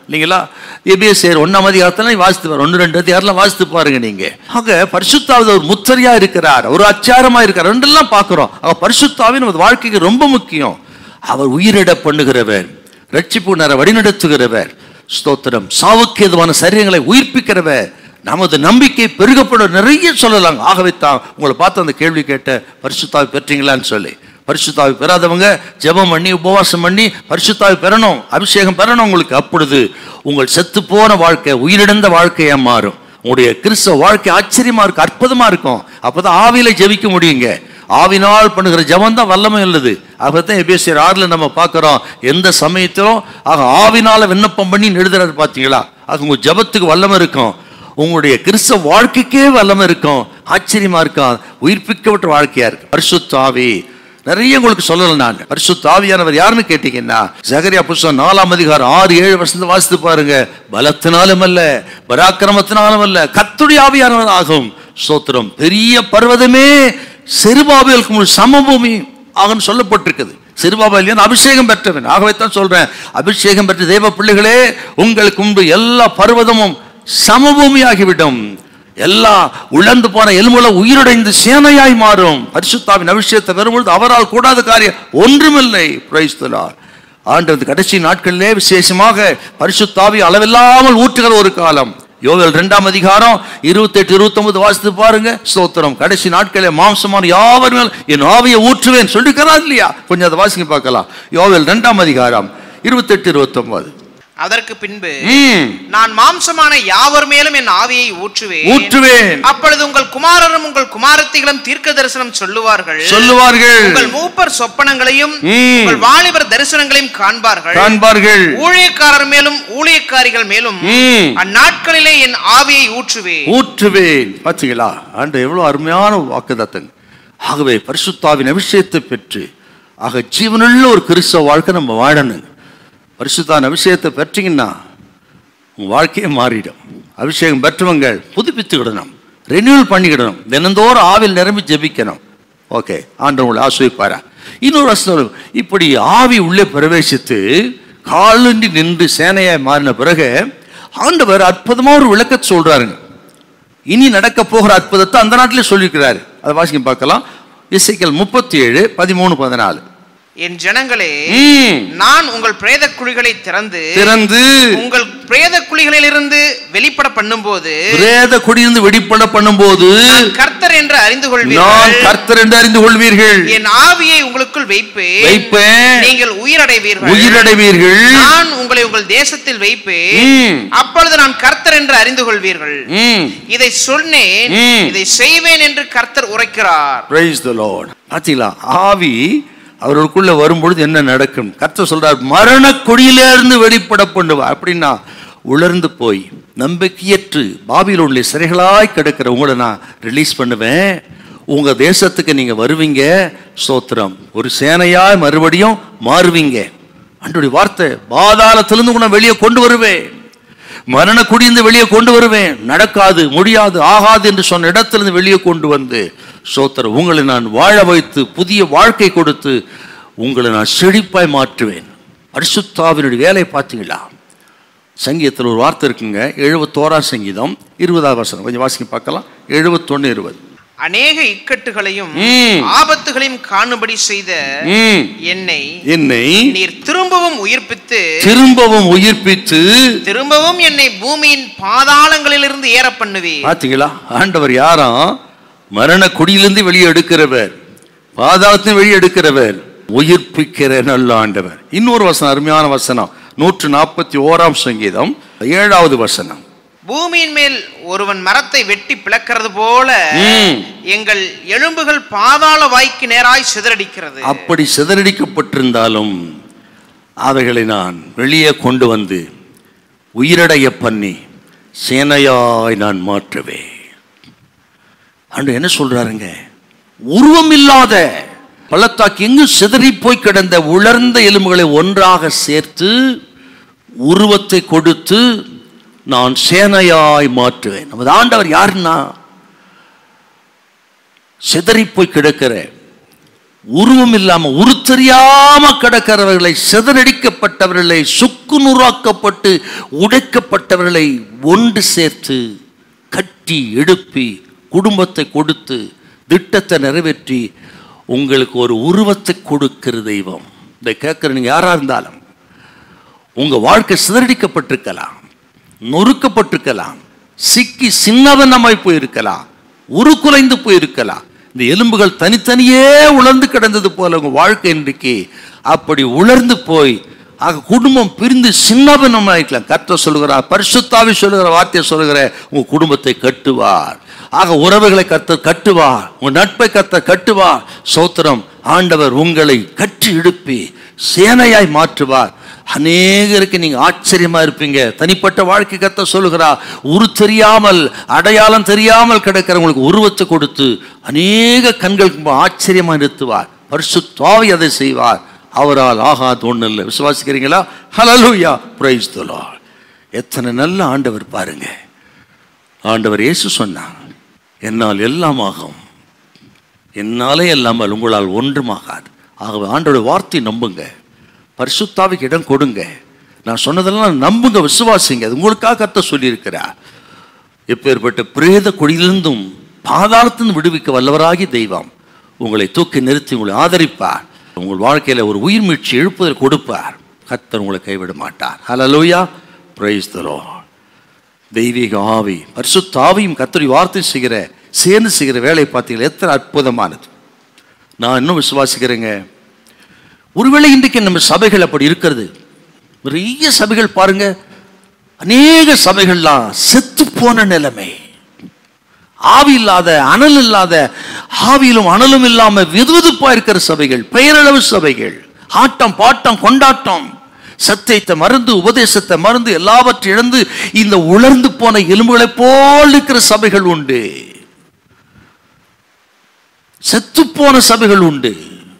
இல்லைங்களா எபிஎஸ்ஆர் ஒன்றாம் அதிகாரத்தில் வாசித்து பாரு ஒன்று ரெண்டு அதிகாரம்லாம் வாசித்து பாருங்க நீங்க ஆக பரிசுத்தாவது ஒரு முத்தரையா இருக்கிறார் ஒரு அச்சாரமா இருக்கிறார் ரெண்டெல்லாம் பார்க்குறோம் ஆக பரிசுத்தாவின் நமது வாழ்க்கைக்கு ரொம்ப முக்கியம் அவர் உயிரிட பண்ணுகிறவர் ரட்சிப்பு நேர வழிநடத்துகிறவர் ஸ்தோத்திரம் சாவுக்கு எதுவான சரீரங்களை உயிர்ப்பிக்கிறவர் நமது நம்பிக்கை பெருகப்பட நிறைய சொல்லலாம் ஆகவே தான் உங்களை பார்த்து அந்த கேள்வி கேட்ட பரிசுத்தாவை பெற்றீங்களான்னு சொல்லி பரிசுத்தாவை பெறாதவங்க ஜெபம் பண்ணி உபவாசம் பண்ணி பரிசுத்தாவை பெறணும் அபிஷேகம் பெறணும் உங்களுக்கு அப்பொழுது உங்கள் செத்து போன வாழ்க்கை உயிரிழந்த வாழ்க்கையா மாறும் உங்களுடைய கிறிஸ்தவ வாழ்க்கை ஆச்சரியமா இருக்கும் அற்புதமா இருக்கும் அப்பதான் ஆவியில ஜெபிக்க முடியுங்க ஆவினால் பண்ணுகிற ஜெபம் தான் வல்லமை உள்ளது அப்பதான் எபேசியர் ஆறுல நம்ம பார்க்கிறோம் எந்த சமயத்திலும் ஆக ஆவினால விண்ணப்பம் பண்ணி எழுதுறாரு பார்த்தீங்களா ஆக உங்க ஜெபத்துக்கு வல்லமை இருக்கும் உங்களுடைய கிறிஸ்தவ வாழ்க்கைக்கே வல்லமை இருக்கும் ஆச்சரியமா இருக்கும் உயிர்ப்பிக்கப்பட்ட வாழ்க்கையா இருக்கு பரிசுத்த ஆவி நிறைய உங்களுக்கு சொல்லலாம் நான் பரிசுத்த ஆவியானவர் யாருன்னு கேட்டீங்கன்னா ஜகரியா புஸ்தகம் நாலாம் அதிகாரம் ஆறு ஏழு வருஷத்தை வாசித்து பாருங்க பலத்தினாலும் அல்ல பராக்கிரமத்தினாலும் அல்ல கத்துடைய ஆவியானவர் ஆகும் ஸ்தோத்திரம் பெரிய பர்வதமே செருபாபேலுக்கு முன் சமபூமி ஆகும் சொல்லப்பட்டிருக்குது சிறுபாபாலியன் அபிஷேகம் பெற்றவன் ஆகவே தான் சொல்றேன் அபிஷேகம் பெற்ற தேவ பிள்ளைகளே உங்களுக்கு முன்பு எல்லா பர்வதமும் சமபூமியாகிவிடும் எல்லா உழந்து போன எலும்புல உயிரடைந்து சேனையாய் மாறும் பரிசுத்தாவின் அபிஷேகத்தை வரும்பொழுது அவரால் கூடாத காரியம் ஒன்றுமில்லை பிரைஸ்தலார் ஆண்டது கடைசி நாட்களிலே விசேஷமாக பரிசுத்தாவி அளவில்லாமல் ஊற்றுகிற ஒரு காலம் யோவேல் இரண்டாம் அதிகாரம் இருபத்தெட்டு இருபத்தொன்பது வாசித்து பாருங்க ஸ்தோத்திரம் கடைசி நாட்களில் மாம்சமான யாவர் மேல் என் ஆவியை ஊற்றுவேன் சொல்லிக்கிறார் இல்லையா கொஞ்சம் அதை வாசிங்க பார்க்கலாம் யோவேல் இரண்டாம் அதிகாரம் இருபத்தெட்டு இருபத்தொன்பது அதற்கு பின்பு ம், நான் மாம்சமான யாவர் மேலும் என் ஆவியை ஊற்றுவேன் ஊற்றுவேன் அப்பொழுது உங்கள் குமாரரும் உங்கள் குமாரத்திகளும் தீர்க்க தரிசனம் சொல்லுவார்கள் சொல்லுவார்கள் உங்கள் மூப்பர் சொப்பனங்களையும் ம். உங்கள் வாலிபர் தரிசனங்களையும் காண்பார்கள் காண்பார்கள் ஊழியக்காரர் மேலும் ஊழியக்காரிகள் மேலும் ம். அந்நாட்களிலே என் ஆவியை ஊற்றுவேன் ஊற்றுவேன் பார்த்தீங்களா ஆண்டு எவ்வளவு அருமையான வாக்குதத்தங்க ஆகவே பரிசுத்தாவின் அபிஷேகத்தை பெற்று ஆக ஜீவனுள்ள ஒரு கிறிஸ்தவ வாழ்க்கை நம்ம வாழணும் பரிசுத்தாவின் அபிஷேகத்தை பெற்றீங்கன்னா உங்க வாழ்க்கையே மாறிடும் அபிஷேகம் பெற்றவங்க புதுப்பித்துக்கிடணும் ரெனியூவல் பண்ணிக்கிடணும் தினந்தோறும் ஆவில் நிரம்பி ஜெபிக்கணும் ஓகே ஆண்டவர் உங்களை ஆசிரிப்பாரா இன்னொரு வசனம் இப்படி ஆவி உள்ளே பிரவேசித்து காலின்றி நின்று சேனையாய் மாறின பிறகு ஆண்டவர் அற்புதமா ஒரு விளக்கத்தை சொல்றாருங்க இனி நடக்க போகிற அற்புதத்தை அந்த நாட்டிலே சொல்லியிருக்கிறாரு அதை வாசிக்க பார்க்கலாம் இசைக்கல் முப்பத்தி ஏழு பதிமூணு பதினாலு என் ஜனங்களே ம். நான் உங்கள் பிரேத குழிகளை திறந்து திறந்து உங்கள் பிரேத குழிகளிலிருந்து வெளிப்பட பண்ணும்போது பிரேத குடியிருந்து வெடிப்பட பண்ணும்போது நான் கர்த்தர் என்று அறிந்து நான் கொள்வீர்கள் கர்த்தர் என்று அறிந்து கொள்வீர்கள் என் ஆவியை உங்களுக்குள் வைப்பேன் வைப்பேன் நீங்கள் உயிரடைவீர்கள் உயிரடைவீர்கள் நான் உங்களை உங்கள் தேசத்தில் வைப்பேன் ம். அப்பொழுது நான் கர்த்தர் என்று அறிந்து கொள்வீர்கள் ம். இதை சொன்னேன் ம். இதை செய்வேன் என்று கர்த்தர் உரைக்கிறார் Praise the Lord. பார்த்தீங்களா ஆவி அவர்களுக்குள்ள வரும்பொழுது என்ன நடக்கும் கர்த்தர் சொல்றார் மரண கொடியிலிருந்து வெளிப்பட பண்ணுவார் அப்படின்னா உலர்ந்து போய் நம்பிக்கையற்று பாபிலோன்ல சிறைகளாய் கிடக்கிற உங்களை நான் ரிலீஸ் பண்ணுவேன் உங்க தேசத்துக்கு நீங்க வருவீங்க ஸ்தோத்திரம் ஒரு சேனையாய் மறுபடியும் மாறுவீங்க அன்றைய வார்த்தை பாதாளத்திலிருந்து உன்னை வெளியே கொண்டு வருவேன் மரண குடியிருந்து வெளியே கொண்டு வருவேன் நடக்காது முடியாது ஆகாது என்று சொன்ன இடத்திலிருந்து வெளியே கொண்டு வந்து சோத்தர் உங்களை நான் வாழ வைத்து புதிய வாழ்க்கை கொடுத்து உங்களை நான் செழிப்பாய் மாற்றுவேன் பரிசுத்தாவினுடைய வேலை பார்த்தீங்களா சங்கீதத்தில் ஒரு வார்த்தை இருக்குங்க எழுபத்தோராம் சங்கீதம் இருபதாவது வசனம் கொஞ்சம் வாசிக்க பார்க்கலாம் எழுபத்தொன்னு இருபது அநேக இக்கட்டுகளையும் ம். ஆபத்துகளையும் காணும்படி செய்த ம். என்னை என்னை நீர் திரும்பவும் உயிர்ப்பித்து திரும்பவும் உயிர்ப்பித்து திரும்பவும் என்னை பூமியின் பாதாளங்களிலிருந்து ஏற பண்ணுவீர் பார்த்தீங்களா ஆண்டவர் யாரும் மரண குடியிலிருந்து வெளியே எடுக்கிறவர் பாதாளத்தின் வெளியே எடுக்கிறவர் உயிர்ப்பிக்கிற நல்ல ஆண்டவர் இன்னொரு வசனம் அருமையான வசனம் நூற்று நாற்பத்தி ஓராம் சங்கீதம் ஏழாவது வசனம் பூமியின் மேல் ஒருவன் மரத்தை வெட்டி பிளக்கிறது போல ம். எங்கள் எலும்புகள் பாதாள வாய்க்கு நேராய் சிதறடிக்கிறது அப்படி சிதறடிக்கப்பட்டிருந்தாலும் அவைகளை நான் வெளியே கொண்டு வந்து உயிரடைய பண்ணி சேனையாய் நான் மாற்றுவேன் அன்று என்ன சொல்றாருங்க உருவம் இல்லாத பள்ளத்தாக்கு எங்கு சிதறி போய் கிடந்த உலர்ந்த எலும்புகளை ஒன்றாக சேர்த்து உருவத்தை கொடுத்து நான் சேனையாய் மாற்றுவேன் நமது ஆண்டவர் யாருன்னா சிதறி போய் கிடக்கிற உருவம் இல்லாம உருத்தெரியாம கிடக்கிறவர்களை சிதறடிக்கப்பட்டவர்களை சுக்கு நூறாக்கப்பட்ட தள்ளப்பட்டு உடைக்கப்பட்டவர்களை ஒன்று சேர்த்து கட்டி எழுப்பி குடும்பத்தை கொடுத்து திட்டத்தை நிறைவேற்றி உங்களுக்கு ஒரு உருவத்தை கொடுக்கிற தெய்வம் இதை கேட்குற நீங்கள் யாராக இருந்தாலும் உங்கள் வாழ்க்கை சிதறடிக்கப்பட்டிருக்கலாம் நொறுக்கப்பட்டிருக்கலாம் சிக்கி சின்னவனமாய் போயிருக்கலாம் உருக்குலைந்து போயிருக்கலாம் இந்த எலும்புகள் தனித்தனியே உலர்ந்து கிடந்தது போல உங்கள் வாழ்க்கை இன்றைக்கு அப்படி உலர்ந்து போய் ஆக குடும்பம் பிரிந்து சின்னபின்னமாயிருக்கலாம் கர்த்த சொல்லுகிறார் பரிசுத்தாவி சொல்லுகிற வார்த்தையை சொல்லுகிற உங்க குடும்பத்தை கட்டுவார் ஆக உறவுகளை கர்த்தர் கட்டுவார் உங்க நட்பை கர்த்தர் கட்டுவார் சோத்திரம் ஆண்டவர் உங்களை கட்டி இழுப்பி சேனையாய் மாற்றுவார் அநேகருக்கு நீங்க ஆச்சரியமா இருப்பீங்க தனிப்பட்ட வாழ்க்கை கத்த சொல்லுகிறா உரு தெரியாமல் அடையாளம் தெரியாமல் கிடக்கிறவங்களுக்கு உருவத்தை கொடுத்து அநேக கண்களுக்கு ஆச்சரியமா நிறுத்துவார் பரிசுத்தாவி அதை செய்வார் அவரால் ஆகாது ஒண்ணு இல்லை விசுவாசிக்கிறீங்களா ஹலலூயா பிரைஸ் எத்தனை நல்ல ஆண்டவர் பாருங்க ஆண்டவர் இயேசு சொன்னார் என்னால் எல்லாம் ஆகும் என்னாலே இல்லாமல் உங்களால் ஒன்றுமாகாது ஆகவே ஆண்டோட வார்த்தை நம்புங்க பரிசுத்தாவிக்கு இடம் கொடுங்க நான் சொன்னதெல்லாம் நம்புங்க விசுவாசிங்க அது உங்களுக்காக கத்த சொல்லியிருக்கிறார் எப்பேற்பட்ட பிரேத குழியிலிருந்தும் பாதாளத்திலிருந்து விடுவிக்க வல்லவராகி தெய்வம் உங்களை தூக்கி நிறுத்தி உங்களை ஆதரிப்பார் உங்கள் வாழ்க்கையில ஒரு உயிர் மீட்சி எழுப்புதல் கொடுப்பார் கர்த்தர் உங்களை கைவிட மாட்டார் ஹalleluya praise the lord தெய்வீக ஆவி பரிசுத்த ஆவியும் கத்தரி வார்த்தை செய்கிற சேர்ந்து செய்கிற வேலை பார்த்தீங்களா எத்தனை அற்புதமானது நான் இன்னும் விசுவாசிக்கிறேங்க ஒருவேளை இன்றைக்கு நம்ம சபைகள் அப்படி இருக்கிறது நிறைய சபைகள் பாருங்க அநேக சபைகள்லாம் செத்து போன நிலைமை ஆவி இல்லாத அனல் இல்லாத ஆவியிலும் அனலும் இல்லாம விதுவிதுப்பா இருக்கிற சபைகள் பெயரளவு சபைகள் ஆட்டம் பாட்டம் கொண்டாட்டம் சத்தியத்தை மறந்து உபதேசத்தை மறந்து எல்லாவற்றையும் இழந்து இந்த உலர்ந்து போன எலும்புகளைப் போல் இருக்கிற சபைகள் உண்டு செத்துப்போன சபைகள் உண்டு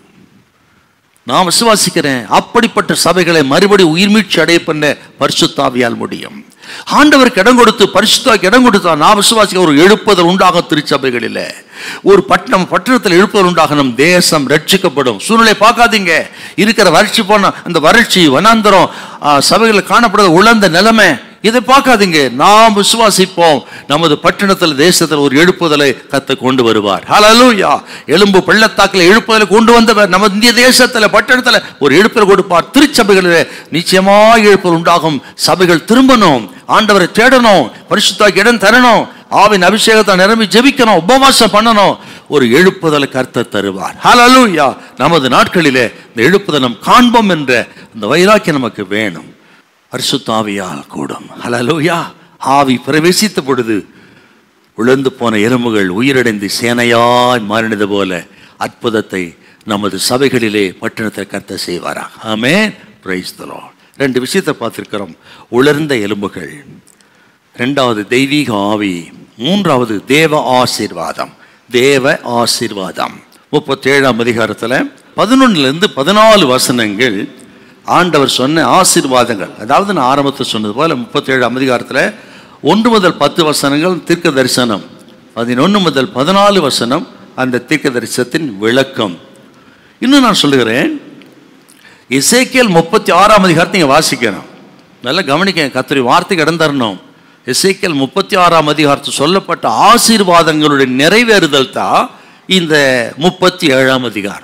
நான் விசுவாசிக்கிறேன் அப்படிப்பட்ட சபைகளை மறுபடி உயிர் மீட்சி அடைய பண்ண பரிசுத்தாவியால் முடியும் ஆண்டவருக்கு இடம் கொடுத்து பரிசுத்தாக்கு இடம் கொடுத்தா நான் விசுவாசிக்க ஒரு எழுப்புதல் உண்டாக திருச்சபைகளில் ஒரு பட்டணம் பட்டணத்தில் எழுப்புதல் உண்டாக நம் தேசம் ரட்சிக்கப்படும் சூழ்நிலை பார்க்காதீங்க இருக்கிற வறட்சி போன அந்த வறட்சி வனாந்தரம் ஆ, சபைகளில் காணப்படுற உழந்த நிலைமை இதை பார்க்காதீங்க நாம் விசுவாசிப்போம் நமது பட்டணத்தில் தேசத்தில் ஒரு எழுப்புதலை கத்த கொண்டு வருவார் ஹalleluya எலும்பு பள்ளத்தாக்கில் எழுப்புதலை கொண்டு வந்தவர் நம்ம இந்திய தேசத்தில் பட்டணத்தில் ஒரு எழுப்புதல் கொடுப்பார் திருச்சபைகளில் நிச்சயமாக எழுப்புதல் உண்டாகும் சபைகள் திரும்பணும் ஆண்டவரை தேடணும் பரிசுத்தாக்கு இடம் தரணும் ஆவின் அபிஷேகத்தை நிரம்பி ஜெபிக்கணும் உபவாசம் பண்ணணும் ஒரு எழுப்புதலை கர்த்தர் தருவார் ஹalleluya நமது நாட்களிலே இந்த எழுப்புதல் நாம் காண்போம் என்ற இந்த வைராக்கியம் நமக்கு வேணும் பரிசுத்த ஆவியால் கூடும் ஹalleluya ஆவி பிரவேசித்த பொழுது உழந்து போன எறும்புகள் உயிரடைந்து சேனையாய் மாறினது போல அற்புதத்தை நமது சபைகளிலே பட்டணத்தை கர்த்த செய்வாரா ஆமே பிரைஸ் ரெண்டு விஷயத்தை பார்த்திருக்கிறோம் உலர்ந்த எலும்புகள் ரெண்டாவது தெய்வீக ஆவி மூன்றாவது தேவ ஆசீர்வாதம் தேவ ஆசீர்வாதம் முப்பத்தேழாம் அதிகாரத்தில் பதினொன்னுலேருந்து பதினாலு வசனங்கள் ஆண்டவர் சொன்ன ஆசீர்வாதங்கள் அதாவது நான் ஆரம்பத்தில் சொன்னது போல முப்பத்தேழாம் அதிகாரத்தில் ஒன்று முதல் பத்து வசனங்கள் தீர்க்க தரிசனம் பதினொன்று முதல் பதினாலு வசனம் அந்த தீர்க்க தரிசனத்தின் விளக்கம் இன்னும் நான் சொல்லுகிறேன் இசைக்கியல் முப்பத்தி ஆறாம் அதிகாரத்தை நீங்கள் வாசிக்கணும் நல்லா கவனிக்க கத்திரி வார்த்தைக்கு இடம் தரணும் இசைக்கியல் முப்பத்தி ஆறாம் அதிகாரத்தில் சொல்லப்பட்ட ஆசீர்வாதங்களுடைய நிறைவேறுதல் தான் இந்த முப்பத்தி ஏழாம் அதிகாரம்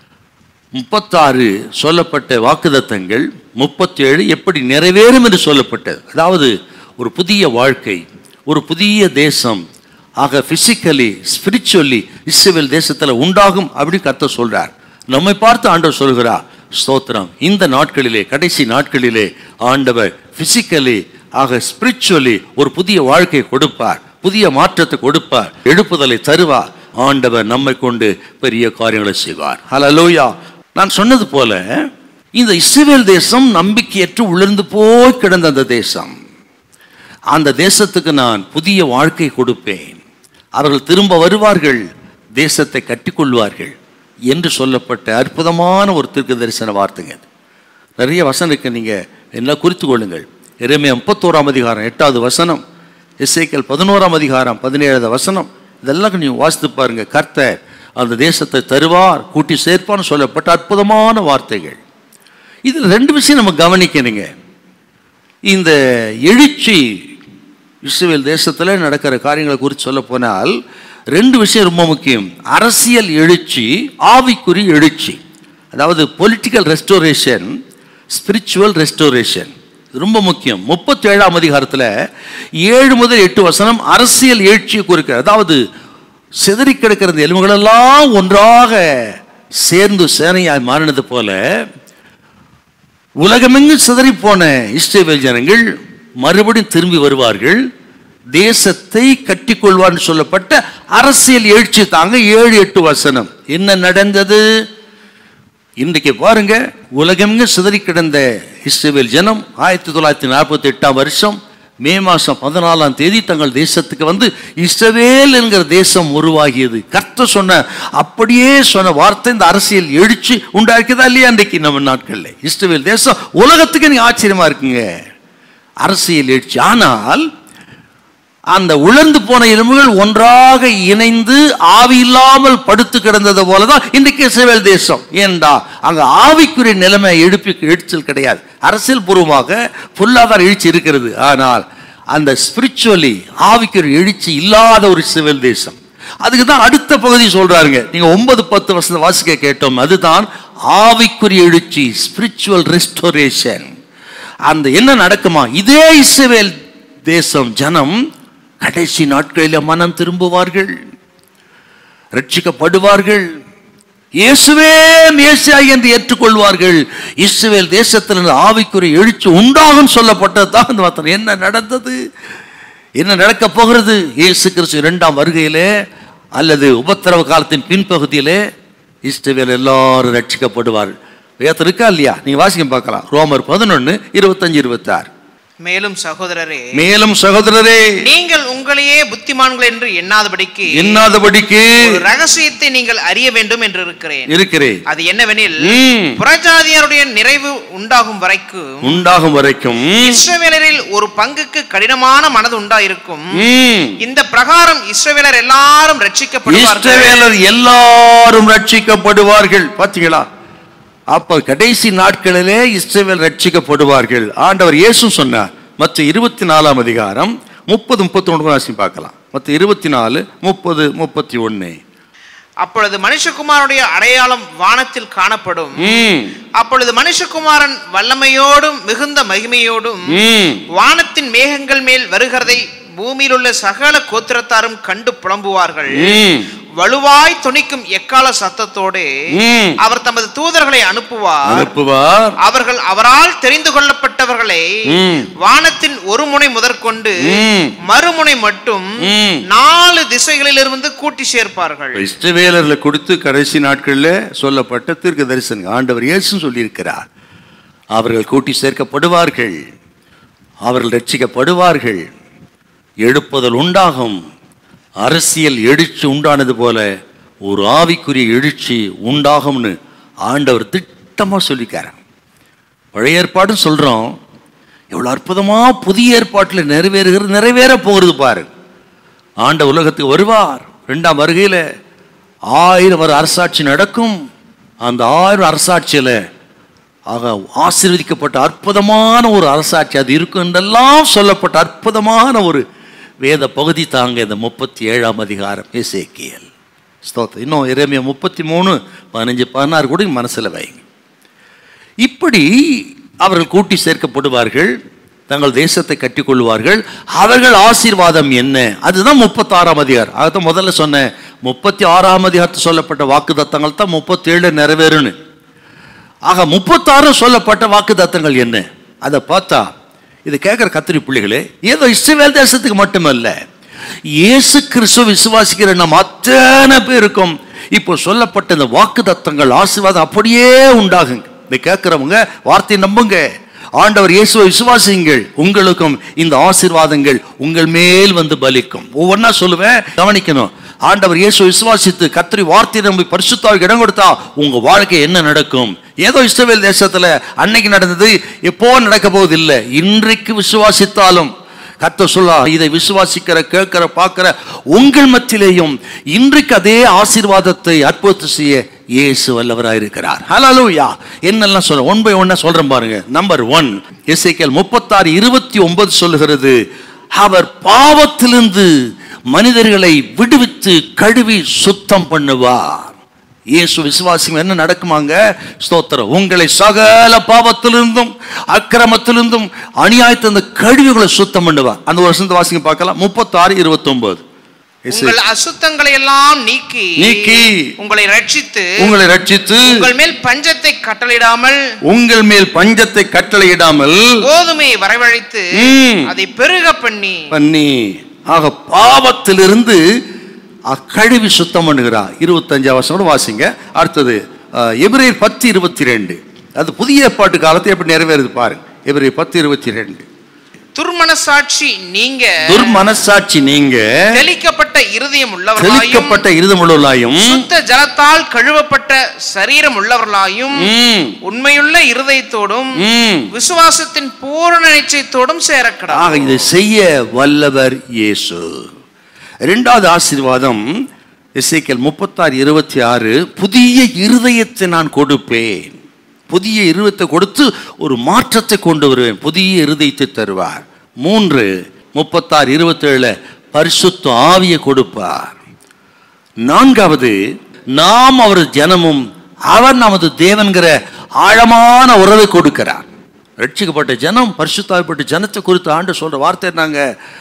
முப்பத்தாறு சொல்லப்பட்ட வாக்குதத்தங்கள் முப்பத்தி ஏழு எப்படி நிறைவேறும் என்று சொல்லப்பட்டது அதாவது ஒரு புதிய வாழ்க்கை ஒரு புதிய தேசம் ஆக பிசிக்கலி ஸ்பிரிச்சுவலி இஸ்ரேல் தேசத்தில் உண்டாகும் அப்படி கத்த சொல்றார் நம்மை பார்த்து ஆண்டவர் சொல்கிறார் ஸ்தோத்திரம் இந்த நாட்களிலே கடைசி நாட்களிலே ஆண்டவர் பிசிக்கலி ஆக ஸ்பிரிச்சுவலி ஒரு புதிய வாழ்க்கையை கொடுப்பார் புதிய மாற்றத்தை கொடுப்பார் எழுப்புதலை தருவார் ஆண்டவர் நம்மை கொண்டு பெரிய காரியங்களை செய்வார் ஹalleluya நான் சொன்னது போல இந்த இஸ்ரேல் தேசம் நம்பிக்கையற்று உலர்ந்து போய் கிடந்த அந்த தேசம் அந்த தேசத்துக்கு நான் புதிய வாழ்க்கை கொடுப்பேன் அவர்கள் திரும்ப வருவார்கள் தேசத்தை கட்டிக்கொள்வார்கள் என்று சொல்லப்பட்ட அற்புதமான ஒரு தீர்க்க தரிசன வார்த்தைங்க அது. நிறைய வசனம் இருக்கு நீங்க என்ன குறித்து கொள்ளுங்கள் எருமையா முப்பத்தோராம் அதிகாரம் எட்டாவது வசனம் எஸ்ஐக்கல் பதினோராம் அதிகாரம் பதினேழாவது வசனம் இதெல்லாம் நீங்க வாசித்து பாருங்க கர்த்தர் அந்த தேசத்தை தருவார் கூட்டி சேர்ப்பான்னு சொல்லப்பட்ட அற்புதமான வார்த்தைகள் இதில் ரெண்டு விஷயம் நம்ம கவனிக்கணுங்க இந்த எழுச்சி இஸ்ரேல் தேசத்தில் நடக்கிற காரியங்களை குறித்து சொல்ல போனால் ரெண்டு விஷயம் ரொம்ப முக்கியம் அரசியல் எழுச்சி ஆவிக்குறி எழுச்சி அதாவது பொலிட்டிக்கல் ரெஸ்டோரேஷன் ஸ்பிரிச்சுவல் ரெஸ்டோரேஷன் ரொம்ப முக்கியம் முப்பத்தி ஏழாம் அதிகாரத்தில் ஏழு முதல் எட்டு வசனம் அரசியல் எழுச்சியை குறிக்கிற அதாவது சிதறி கிடக்கிற இந்த எலும்புகளெல்லாம் ஒன்றாக சேர்ந்து சேனையாய் மாறினது போல உலகமெங்கும் சிதறி போன இஸ்ரேல் ஜனங்கள் மறுபடியும் திரும்பி வருவார்கள் தேசத்தை கட்டிக்கொள்வார்னு சொல்லப்பட்ட அரசியல் எழுச்சி தாங்க ஏழு எட்டு வசனம் என்ன நடந்தது இன்றைக்கு பாருங்க உலகமெங்கும் சிதறி கிடந்த இஸ்ரேல் ஜனம் ஆயிரத்தி தொள்ளாயிரத்தி நாற்பத்தி எட்டாம் வருஷம் மே மாதம் பதினாலாம் தேதி தங்கள் தேசத்துக்கு வந்து இஸ்ரவேல் என்கிற தேசம் உருவாகியது கர்த்த சொன்ன அப்படியே சொன்ன வார்த்தை இந்த அரசியல் எழுச்சி உண்டாக்கியதா இல்லையா இன்றைக்கு நம்ம நாட்களில் இஸ்ரவேல் தேசம் உலகத்துக்கு நீங்க ஆச்சரியமா இருக்குங்க அரசியல் எழுச்சி ஆனால் அந்த உலர்ந்து போன எலும்புகள் ஒன்றாக இணைந்து ஆவி இல்லாமல் படுத்து கிடந்தது போலதான் இன்றைக்கு இஸ்ரேல் தேசம் ஏண்டா அங்க ஆவிக்குரிய நிலைமை எழுப்பி எழுச்சல் கிடையாது அரசியல் பூர்வமாக பொருளாதார எழுச்சி இருக்கிறது ஆனால் அந்த ஸ்பிரிச்சுவலி ஆவிக்குரிய எழுச்சி இல்லாத ஒரு இஸ்ரேல் தேசம் அதுக்கு தான் அடுத்த பகுதி சொல்றாருங்க நீங்க ஒன்பது பத்து வருஷத்தை வாசிக்க கேட்டோம் அதுதான் ஆவிக்குரிய எழுச்சி ஸ்பிரிச்சுவல் ரெஸ்டோரேஷன் அந்த என்ன நடக்குமா இதே இஸ்ரேல் தேசம் ஜனம் கடைசி நாட்களில் மனம் திரும்புவார்கள் ரட்சிக்கப்படுவார்கள் இயேசுவே மேசியா என்று ஏற்றுக்கொள்வார்கள் இஸ்ரேல் தேசத்தில் ஆவிக்குரிய எழுச்சி உண்டாகும் சொல்லப்பட்டது தான் அந்த வார்த்தை என்ன நடந்தது என்ன நடக்க போகிறது இயேசு கிறிஸ்து இரண்டாம் வருகையிலே அல்லது உபத்திரவ காலத்தின் பின்பகுதியிலே இஸ்ரவேல் எல்லாரும் ரட்சிக்கப்படுவார்கள் வேதம் இருக்கா இல்லையா நீங்க வாசிக்க பார்க்கலாம் ரோமர் பதினொன்னு இருபத்தஞ்சு இருபத்தாறு மேலும் சகோதரரே மேலும் சகோதரரே நீங்கள் உங்களையே புத்திமான்கள் என்று எண்ணாதபடிக்கு எண்ணாதபடிக்கு ஒரு ரகசியத்தை நீங்கள் அறிய வேண்டும் என்று இருக்கிறேன் இருக்கிறேன் அது என்னவெனில் ம். புறஜாதியாருடைய நிறைவு உண்டாகும் வரைக்கும் உண்டாகும் வரைக்கும் இஸ்ரவேலரில் ஒரு பங்குக்கு கடினமான மனது உண்டாயிருக்கும் ம், இந்த பிரகாரம் இஸ்ரவேலர் எல்லாரும் ரட்சிக்கப்படுவார்கள் இஸ்ரவேலர் எல்லாரும் ரட்சிக்கப்படுவார்கள் பாத்தீங்களா அப்ப கடைசி நாட்களிலே இஸ்ரவேல் ரட்சிக்கப்படுவார்கள் ஆண்டவர் இயேசு சொன்னார் மற்ற இருபத்தி நாலாம் அதிகாரம் முப்பது முப்பத்தி ஒன்று வாசி பார்க்கலாம் மற்ற இருபத்தி நாலு முப்பது முப்பத்தி ஒன்னு அப்பொழுது மனுஷகுமாரனுடைய அடையாளம் வானத்தில் காணப்படும் ம் அப்பொழுது மனுஷகுமாரன் வல்லமையோடும் மிகுந்த மகிமையோடும் ம் வானத்தின் மேகங்கள் மேல் வருகிறதை பூமியில் உள்ள சகல கோத்திரத்தாரும் கண்டு புலம்புவார்கள் ம் வலுவாய் துணிக்கும் எக்கால சத்தத்தோடு ம் அவர் தமது தூதர்களை அனுப்புவார் அனுப்புவார் அவர்கள் அவரால் தெரிந்து கொள்ளப்பட்டவர்களை ம். வானத்தின் ஒரு முனை முதற்கொண்டு ம். மறுமுனை மட்டும் ம். நாலு திசைகளிலிருந்து கூட்டி சேர்ப்பார்கள் இஸ்ரவேலர்ல கொடுத்து கடைசி நாட்களில் சொல்லப்பட்ட தீர்க்க தரிசனம் ஆண்டவர் இயேசு சொல்லியிருக்கிறார் அவர்கள் கூட்டி சேர்க்கப்படுவார்கள் அவர்கள் ரட்சிக்கப்படுவார்கள் எழுப்புதல் உண்டாகும் அரசியல் எழுச்சி உண்டானது போல ஒரு ஆவிக்குரிய எழுச்சி உண்டாகும்னு ஆண்டவர் திட்டமா சொல்லிக்காரன் பழைய ஏற்பாடும் சொல்றோம் எவ்வளவு அற்புதமா புதிய ஏற்பாட்டில் நிறைவேறுகிறது நிறைவேற போகிறது பாரு ஆண்ட உலகத்துக்கு வருவார் ரெண்டாம் வருகையில் ஆயிரம் ஒரு அரசாட்சி நடக்கும் அந்த ஆயிரம் அரசாட்சியில் ஆக ஆசீர்வதிக்கப்பட்ட அற்புதமான ஒரு அரசாட்சி அது இருக்கும் என்றெல்லாம் சொல்லப்பட்ட அற்புதமான ஒரு வேத பகுதி தாங்க இந்த முப்பத்தி ஏழாம் அதிகாரம் எசேக்கியல் ஸ்தோத்திரம் இன்னும் இறைமைய முப்பத்தி மூணு பதினஞ்சு பதினாறு கூட மனசில் வைங்க இப்படி அவர்கள் கூட்டி சேர்க்கப்படுவார்கள் தங்கள் தேசத்தை கட்டிக்கொள்வார்கள் அவர்கள் ஆசீர்வாதம் என்ன அதுதான் முப்பத்தாறாம் அதிகாரம் அதான் முதல்ல சொன்னேன் முப்பத்தி ஆறாம் அதிகாரத்தில் சொல்லப்பட்ட வாக்கு தத்தங்கள் தான் முப்பத்தேழு நிறைவேறுன்னு ஆக முப்பத்தாறு சொல்லப்பட்ட வாக்கு தத்தங்கள் என்ன அதை பார்த்தா இது கேட்குற கத்திரி பிள்ளைகளே ஏதோ இஸ்ரவேல் தேசத்துக்கு மட்டுமல்ல இயேசு கிறிஸ்துவ விசுவாசிக்கிற நம்ம அத்தனை பேருக்கும் இப்போ சொல்லப்பட்ட இந்த வாக்கு தத்தங்கள் ஆசீர்வாதம் அப்படியே உண்டாகுங்க இதை கேட்குறவங்க வார்த்தை நம்புங்க ஆண்டவர் இயேசுவை விசுவாசியுங்கள் உங்களுக்கும் இந்த ஆசீர்வாதங்கள் உங்கள் மேல் வந்து பலிக்கும் ஒவ்வொன்றா சொல்லுவேன் கவனிக்கணும் ஆண்டவர் இயேசு விசுவாசித்து கத்திரி வார்த்தை நம்பி பரிசுத்தாவுக்கு இடம் கொடுத்தா உங்க வாழ்க்கை என்ன நடக்கும் ஏதோ இஸ்ரவேல் தேசத்துல அன்னைக்கு நடந்தது எப்போ நடக்க போவது இல்லை இன்றைக்கு விசுவாசித்தாலும் கத்த சொல்லா இதை விசுவாசிக்கிற கேட்கிற பார்க்கிற உங்கள் மத்தியிலேயும் இன்றைக்கு அதே ஆசீர்வாதத்தை அற்புதத்தை செய்ய இயேசு வல்லவராய் இருக்கிறார் ஹalleluya என்னெல்லாம் சொல்ற ஒன் பை ஒன்னா சொல்றேன் பாருங்க நம்பர் ஒன் எசேக்கியேல் முப்பத்தாறு இருபத்தி ஒன்பது சொல்லுகிறது அவர் பாவத்திலிருந்து மனிதர்களை விடுவித்து கழுவி சுத்தம் பண்ணுவார் இயேசு விசுவாசியம் என்ன நடக்குமாங்க ஸ்தோத்திரம் உங்களை சகல பாவத்திலிருந்தும் அக்கிரமத்திலிருந்தும் அநியாயத்திலிருந்து கழுவிகளை சுத்தம் பண்ணுவார் அந்த ஒரு வசந்த வாசிங்க பார்க்கலாம் முப்பத்தாறு இருபத்தொன்பது உங்கள் அசுத்தங்களை எல்லாம் நீக்கி நீக்கி உங்களை ரட்சித்து உங்களை ரட்சித்து உங்கள் மேல் பஞ்சத்தை கட்டளையிடாமல் உங்கள் மேல் பஞ்சத்தை கட்டளையிடாமல் கோதுமையை வரவழைத்து ம். அதை பெருக பண்ணி பண்ணி ஆக பாவத்திலிருந்து அ- கழுவி சுத்தம் பண்ணுகிறார் இருபத்தஞ்சாம் வருஷம் வாசிங்க அடுத்தது அஹ், எபிரேயர் பத்து இருபத்தி ரெண்டு அது புதிய ஏற்பாட்டு காலத்தை எப்படி நிறைவேறுது பாருங்க எபிரேயர் பத்து இருபத்தி ரெண்டு துர்மனசாட்சி நீங்க துர்மனசாட்சி நீங்க தெளிக்கப்பட்ட இருதயம் உள்ளவர்களாயும் தெளிக்கப்பட்ட இருதமுள்ளாயும் சுத்த ஜலத்தால் கழுவப்பட்ட சரீரம் உள்ளவர்களாயும் உண்மையுள்ள இருதயத்தோடும் விசுவாசத்தின் பூரண நிச்சயத்தோடும் சேரக்கடா ஆக இதை செய்ய வல்லவர் இயேசு இரண்டாவது ஆசீர்வாதம் எசேக்கியேல் முப்பத்தாறு இருபத்தி ஆறு புதிய இருதயத்தை நான் கொடுப்பேன் புதிய இருதயத்தை கொடுத்து ஒரு மாற்றத்தை கொண்டு வருவேன் புதிய இருதயத்தை தருவார் மூன்று முப்பத்தாறு இருபத்தேழுல பரிசுத்த ஆவியை கொடுப்பார் நான்காவது நாம் அவரது ஜனமும் அவர் நமது தேவன்கிற ஆழமான உறவை கொடுக்கிறார் ரட்சிக்கப்பட்ட ஜனம் பரிசுத்தாவிப்பட்ட ஜனத்தை குறித்து ஆண்டு சொல்ற வார்த்தை என்னங்க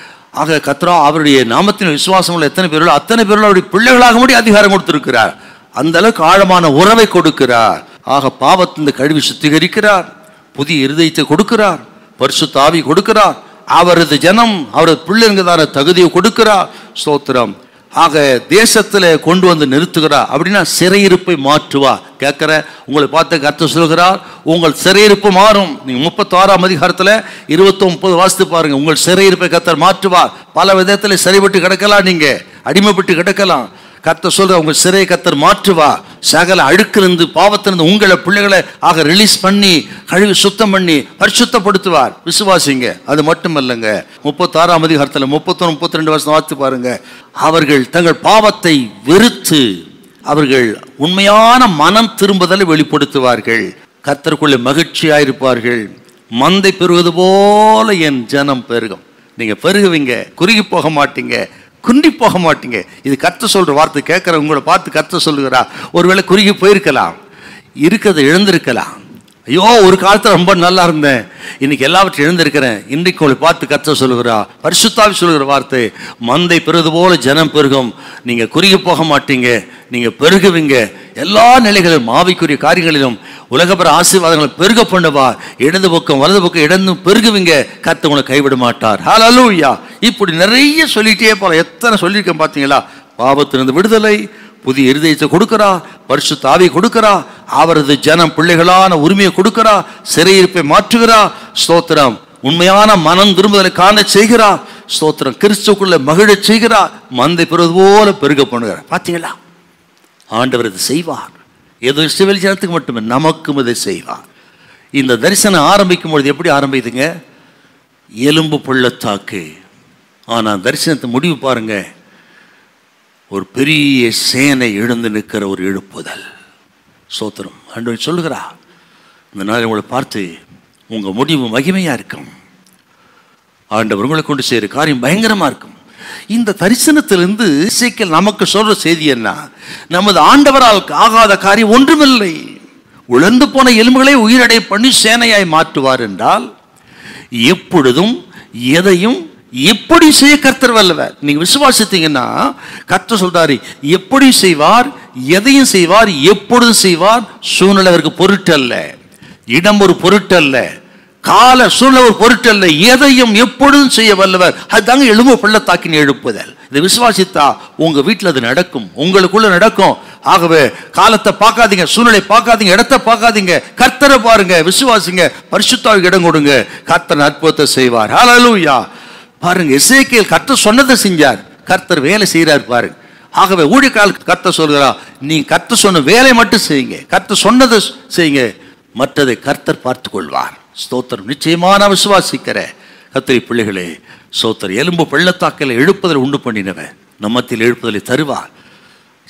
ஆக கத்ரா அவருடைய நாமத்தின் விசுவாசம் உள்ள எத்தனை பேர்களோ அத்தனை பேர்களும் அவருடைய பிள்ளைகளாக முடி அதிகாரம் கொடுத்திருக்கிறார் அந்த அளவுக்கு ஆழமான உறவை கொடுக்கிறார் ஆக பாவத்தின் கழுவி சுத்திகரிக்கிறார் புதிய இருதயத்தை கொடுக்கிறார் பரிசுத்த ஆவி கொடுக்கிறார் அவரது ஜனம் அவரது பிள்ளைங்கதான தகுதியை கொடுக்கிறார் ஸ்தோத்திரம் ஆக தேசத்துல கொண்டு வந்து நிறுத்துகிறார் அப்படின்னா சிறையிருப்பை மாற்றுவா கேட்கிற உங்களை பார்த்து கர்த்த சொல்கிறார் உங்கள் சிறையிருப்பு மாறும் நீங்க முப்பத்தாறாம் அதிகாரத்துல இருபத்தி முப்பது வாசித்து பாருங்க உங்கள் சிறையிருப்பை கர்த்தர் மாற்றுவார் பல விதத்துல சிறைப்பட்டு கிடக்கலாம் நீங்க அடிமைப்பட்டு கிடக்கலாம் கர்த்தர் சொல்ற உங்க சிறையை கர்த்தர் மாற்றுவா சகல அழுக்கிலிருந்து பாவத்திலிருந்து உங்களை பிள்ளைகளை ஆக ரிலீஸ் பண்ணி கழுவி சுத்தம் பண்ணி பரிசுத்தப்படுத்துவார் விசுவாசிங்க அது மட்டும் இல்லைங்க முப்பத்தாறாம் அதிகாரத்துல முப்பத்தொன்று முப்பத்தி ரெண்டு வருஷம் வாத்து பாருங்க அவர்கள் தங்கள் பாவத்தை வெறுத்து அவர்கள் உண்மையான மனம் திரும்புதலை வெளிப்படுத்துவார்கள் கர்த்தருக்குள்ளே மகிழ்ச்சியாயிருப்பார்கள் மந்தை பெறுவது போல என் ஜனம் பெருகும் நீங்க பெருகுவீங்க குறுகி போக மாட்டீங்க குண்டி போக மாட்டீங்க இது கத்த சொல்ற வார்த்தை கேட்குற உங்களை பார்த்து கத்த சொல்லுகிறா ஒருவேளை குறுகி போயிருக்கலாம் இருக்கிறத இழந்திருக்கலாம் ஐயோ ஒரு காலத்துல ரொம்ப நல்லா இருந்தேன் இன்னைக்கு எல்லாவற்றையும் இழந்திருக்கிறேன் இன்றைக்கு உங்களை பார்த்து கத்த சொல்லுகிறா பரிசுத்தாவி சொல்லுகிற வார்த்தை மந்தை பெறுவது போல ஜனம் பெருகும் நீங்க குறுகி போக மாட்டீங்க நீங்க பெருகுவீங்க எல்லா நிலைகளிலும் ஆவிக்குரிய காரியங்களிலும் உலகபர ஆசீர்வாதங்களை பெருக பண்ணுவா இடது பக்கம் வலது பக்கம் இடந்து பெருகுவீங்க கத்த உங்களை கைவிட மாட்டார் ஹalleluya இப்படி நிறைய சொல்லிட்டே போல எத்தனை சொல்லியிருக்கேன் பார்த்தீங்களா பாவத்திலிருந்து விடுதலை புதிய இருதயத்தை கொடுக்கிறா பரிசுத்த ஆவி கொடுக்கிறா அவரது ஜனம் பிள்ளைகளான உரிமையை கொடுக்கிறா சிறையிருப்பை மாற்றுகிறா ஸ்தோத்திரம் உண்மையான மனம் திரும்புதலை காண செய்கிறா ஸ்தோத்திரம் கிறிஸ்துக்குள்ள மகிழச் செய்கிறா மந்தை பெறுவது போல பெருக பண்ணுகிறார் பார்த்தீங்களா ஆண்டவர் இதை செய்வார் ஏதோ சிவில் ஜனத்துக்கு மட்டுமே நமக்கும் இதை செய்வார் இந்த தரிசனம் ஆரம்பிக்கும் பொழுது எப்படி ஆரம்பிக்குதுங்க எலும்பு பள்ளத்தாக்கு ஆனால் தரிசனத்தை முடிவு பாருங்க ஒரு பெரிய சேனை எழுந்து நிற்கிற ஒரு எழுப்புதல் சோத்திரம் ஆண்டவர் சொல்லுகிறா இந்த நாள் உங்களை பார்த்து உங்கள் முடிவு மகிமையாக இருக்கும் ஆண்டவர் உங்களை கொண்டு செய்கிற காரியம் பயங்கரமாக இருக்கும் இந்த தரிசனத்திலிருந்து இசைக்கல் நமக்கு சொல்ற செய்தி என்ன நமது ஆண்டவரால் ஆகாத காரியம் ஒன்றுமில்லை உழந்து போன எலும்புகளை உயிரடை பண்ணி சேனையாய் மாற்றுவார் என்றால் எப்பொழுதும் எதையும் எப்படி செய்ய கர்த்தர் வல்லவர் நீங்க விசுவாசித்தீங்கன்னா கர்த்தர் சொல்றாரு எப்படி செய்வார் எதையும் செய்வார் எப்பொழுதும் செய்வார் சூழ்நிலை அவருக்கு பொருட்டல்ல இடம் ஒரு பொருட்டல்ல கால சூழ்நிலை ஒரு பொருட்டல்ல எதையும் எப்பொழுதும் செய்ய வல்லவர் அதுதாங்க எலும்பு பள்ளத்தாக்கின் எழுப்புதல் இதை விசுவாசித்தா உங்க வீட்டில் அது நடக்கும் உங்களுக்குள்ள நடக்கும் ஆகவே காலத்தை பார்க்காதீங்க சூழ்நிலை பார்க்காதீங்க இடத்தை பார்க்காதீங்க கர்த்தரை பாருங்க விசுவாசிங்க பரிசுத்தாவுக்கு இடம் கொடுங்க கர்த்தர் அற்புதத்தை செய்வார் ஹalleluya பாருங்க எசேக்கியேல் கர்த்தர் சொன்னதை செஞ்சார் கர்த்தர் வேலை செய்கிறார் பாருங்க ஆகவே ஊழியக்கால் கர்த்தர் சொல்கிறா நீ கர்த்தர் சொன்ன வேலை மட்டும் செய்யுங்க கர்த்தர் சொன்னதை செய்யுங்க மற்றதை கர்த்தர் பார்த்து கொள்வார் ஸ்தோத்திரம் நிச்சயமா நான் விசுவாசிக்கிறேன் கத்திரி பிள்ளைகளே சோத்தர் எலும்பு பள்ளத்தாக்கில் எழுப்புதல் உண்டு பண்ணினவன் நம்மத்தில் எழுப்புதலை தருவார்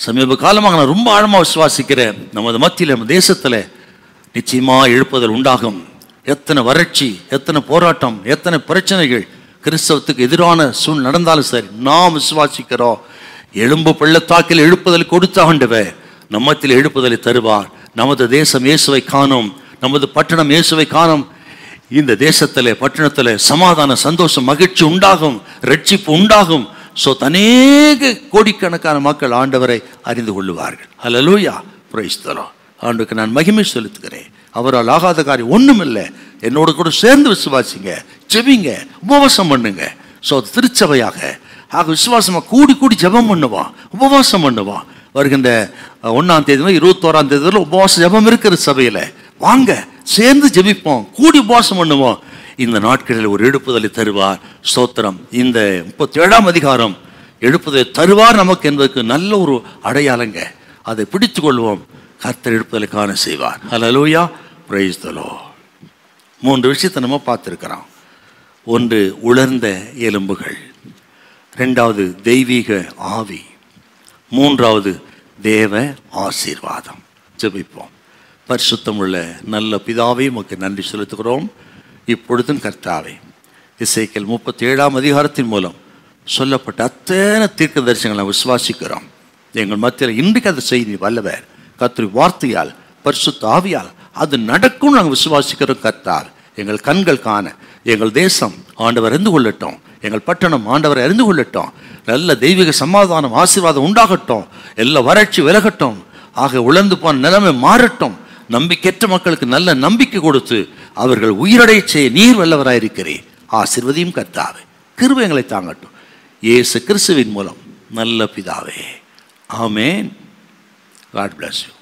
சமீப காலமாக நான் ரொம்ப ஆழமாக விசுவாசிக்கிறேன் நமது மத்தியில் நம்ம தேசத்தில் நிச்சயமா எழுப்புதல் உண்டாகும் எத்தனை வறட்சி எத்தனை போராட்டம் எத்தனை பிரச்சனைகள் கிறிஸ்தவத்துக்கு எதிரான சூழ் நடந்தாலும் சரி நாம் விசுவாசிக்கிறோம் எலும்பு பள்ளத்தாக்கில் எழுப்புதல் கொடுத்த ஆண்டவர் நம்மத்தில் எழுப்புதலை தருவார் நமது தேசம் இயேசுவை காணும் நமது பட்டணம் இயேசுவை காணும் இந்த தேசத்தில் பட்டணத்தில் சமாதான சந்தோஷம் மகிழ்ச்சி உண்டாகும் ரட்சிப்பு உண்டாகும் ஸோ அநேக கோடிக்கணக்கான மக்கள் ஆண்டவரை அறிந்து கொள்ளுவார்கள் ஹalleluya praise the Lord ஆண்டுக்கு நான் மகிமை செலுத்துகிறேன் அவரால் ஆகாத காரியம் ஒன்றும் இல்லை என்னோட கூட சேர்ந்து விசுவாசிங்க ஜெபிங்க உபவாசம் பண்ணுங்க ஸோ திருச்சபையாக ஆக விசுவாசமாக கூடி கூடி ஜெபம் பண்ணுவான் உபவாசம் பண்ணுவான் வருகின்ற அஹ், ஒண்ணாம் தேதி முதல் இருபத்தோராம் தேதி வரை உபவாச ஜெபம் இருக்கிற சபையில் வாங்க சேர்ந்து ஜெபிப்போம் கூடி உபவாசம் பண்ணுவோம் இந்த நாட்களில் ஒரு எழுப்புதலை தருவார் ஸ்தோத்திரம் இந்த முப்பத்தி ஏழாம் அதிகாரம் எழுப்புதலை தருவார் நமக்கு என்பதற்கு நல்ல ஒரு அடையாளங்க அதை பிடித்து கொள்வோம் கர்த்தர் எழுப்புதலை காண செய்வார் ஹalleluya praise the Lord மூன்று விஷயத்தை நம்ம பார்த்துருக்கிறோம் ஒன்று உலர்ந்த எலும்புகள் ரெண்டாவது தெய்வீக ஆவி மூன்றாவது தேவ ஆசீர்வாதம் ஜெபிப்போம் பரிசுத்தமுள்ள நல்ல பிதாவை உமக்கு நன்றி செலுத்துகிறோம் இப்பொழுதும் கர்த்தாவே இசைக்கல் முப்பத்தி ஏழாம் அதிகாரத்தின் மூலம் சொல்லப்பட்ட அத்தனை தீர்க்க தரிசனங்களை விசுவாசிக்கிறோம் எங்கள் மத்தியில் இன்றைக்கு அந்த செய்தி வல்லவர் கத்திரி வார்த்தையால் பரிசுத்த ஆவியால் அது நடக்கும் நாங்கள் விசுவாசிக்கிறோம் கர்த்தார் எங்கள் கண்கள் காண எங்கள் தேசம் ஆண்டவர் அறிந்து கொள்ளட்டும் எங்கள் பட்டணம் ஆண்டவர் அறிந்து கொள்ளட்டும் நல்ல தெய்வீக சமாதானம் ஆசீர்வாதம் உண்டாகட்டும் எல்லா வறட்சி விலகட்டும் ஆக உழந்து போன நிலைமை மாறட்டும் நம்பிக்கையற்ற மக்களுக்கு நல்ல நம்பிக்கை கொடுத்து அவர்கள் உயிரடைய செய்ய நீர் வல்லவராயிருக்கிறேன் ஆசிர்வதியும் கர்த்தாவே கிருபைகளை தாங்கட்டும் இயேசு கிறிஸ்துவின் மூலம் நல்ல பிதாவே ஆமென் காட் bless you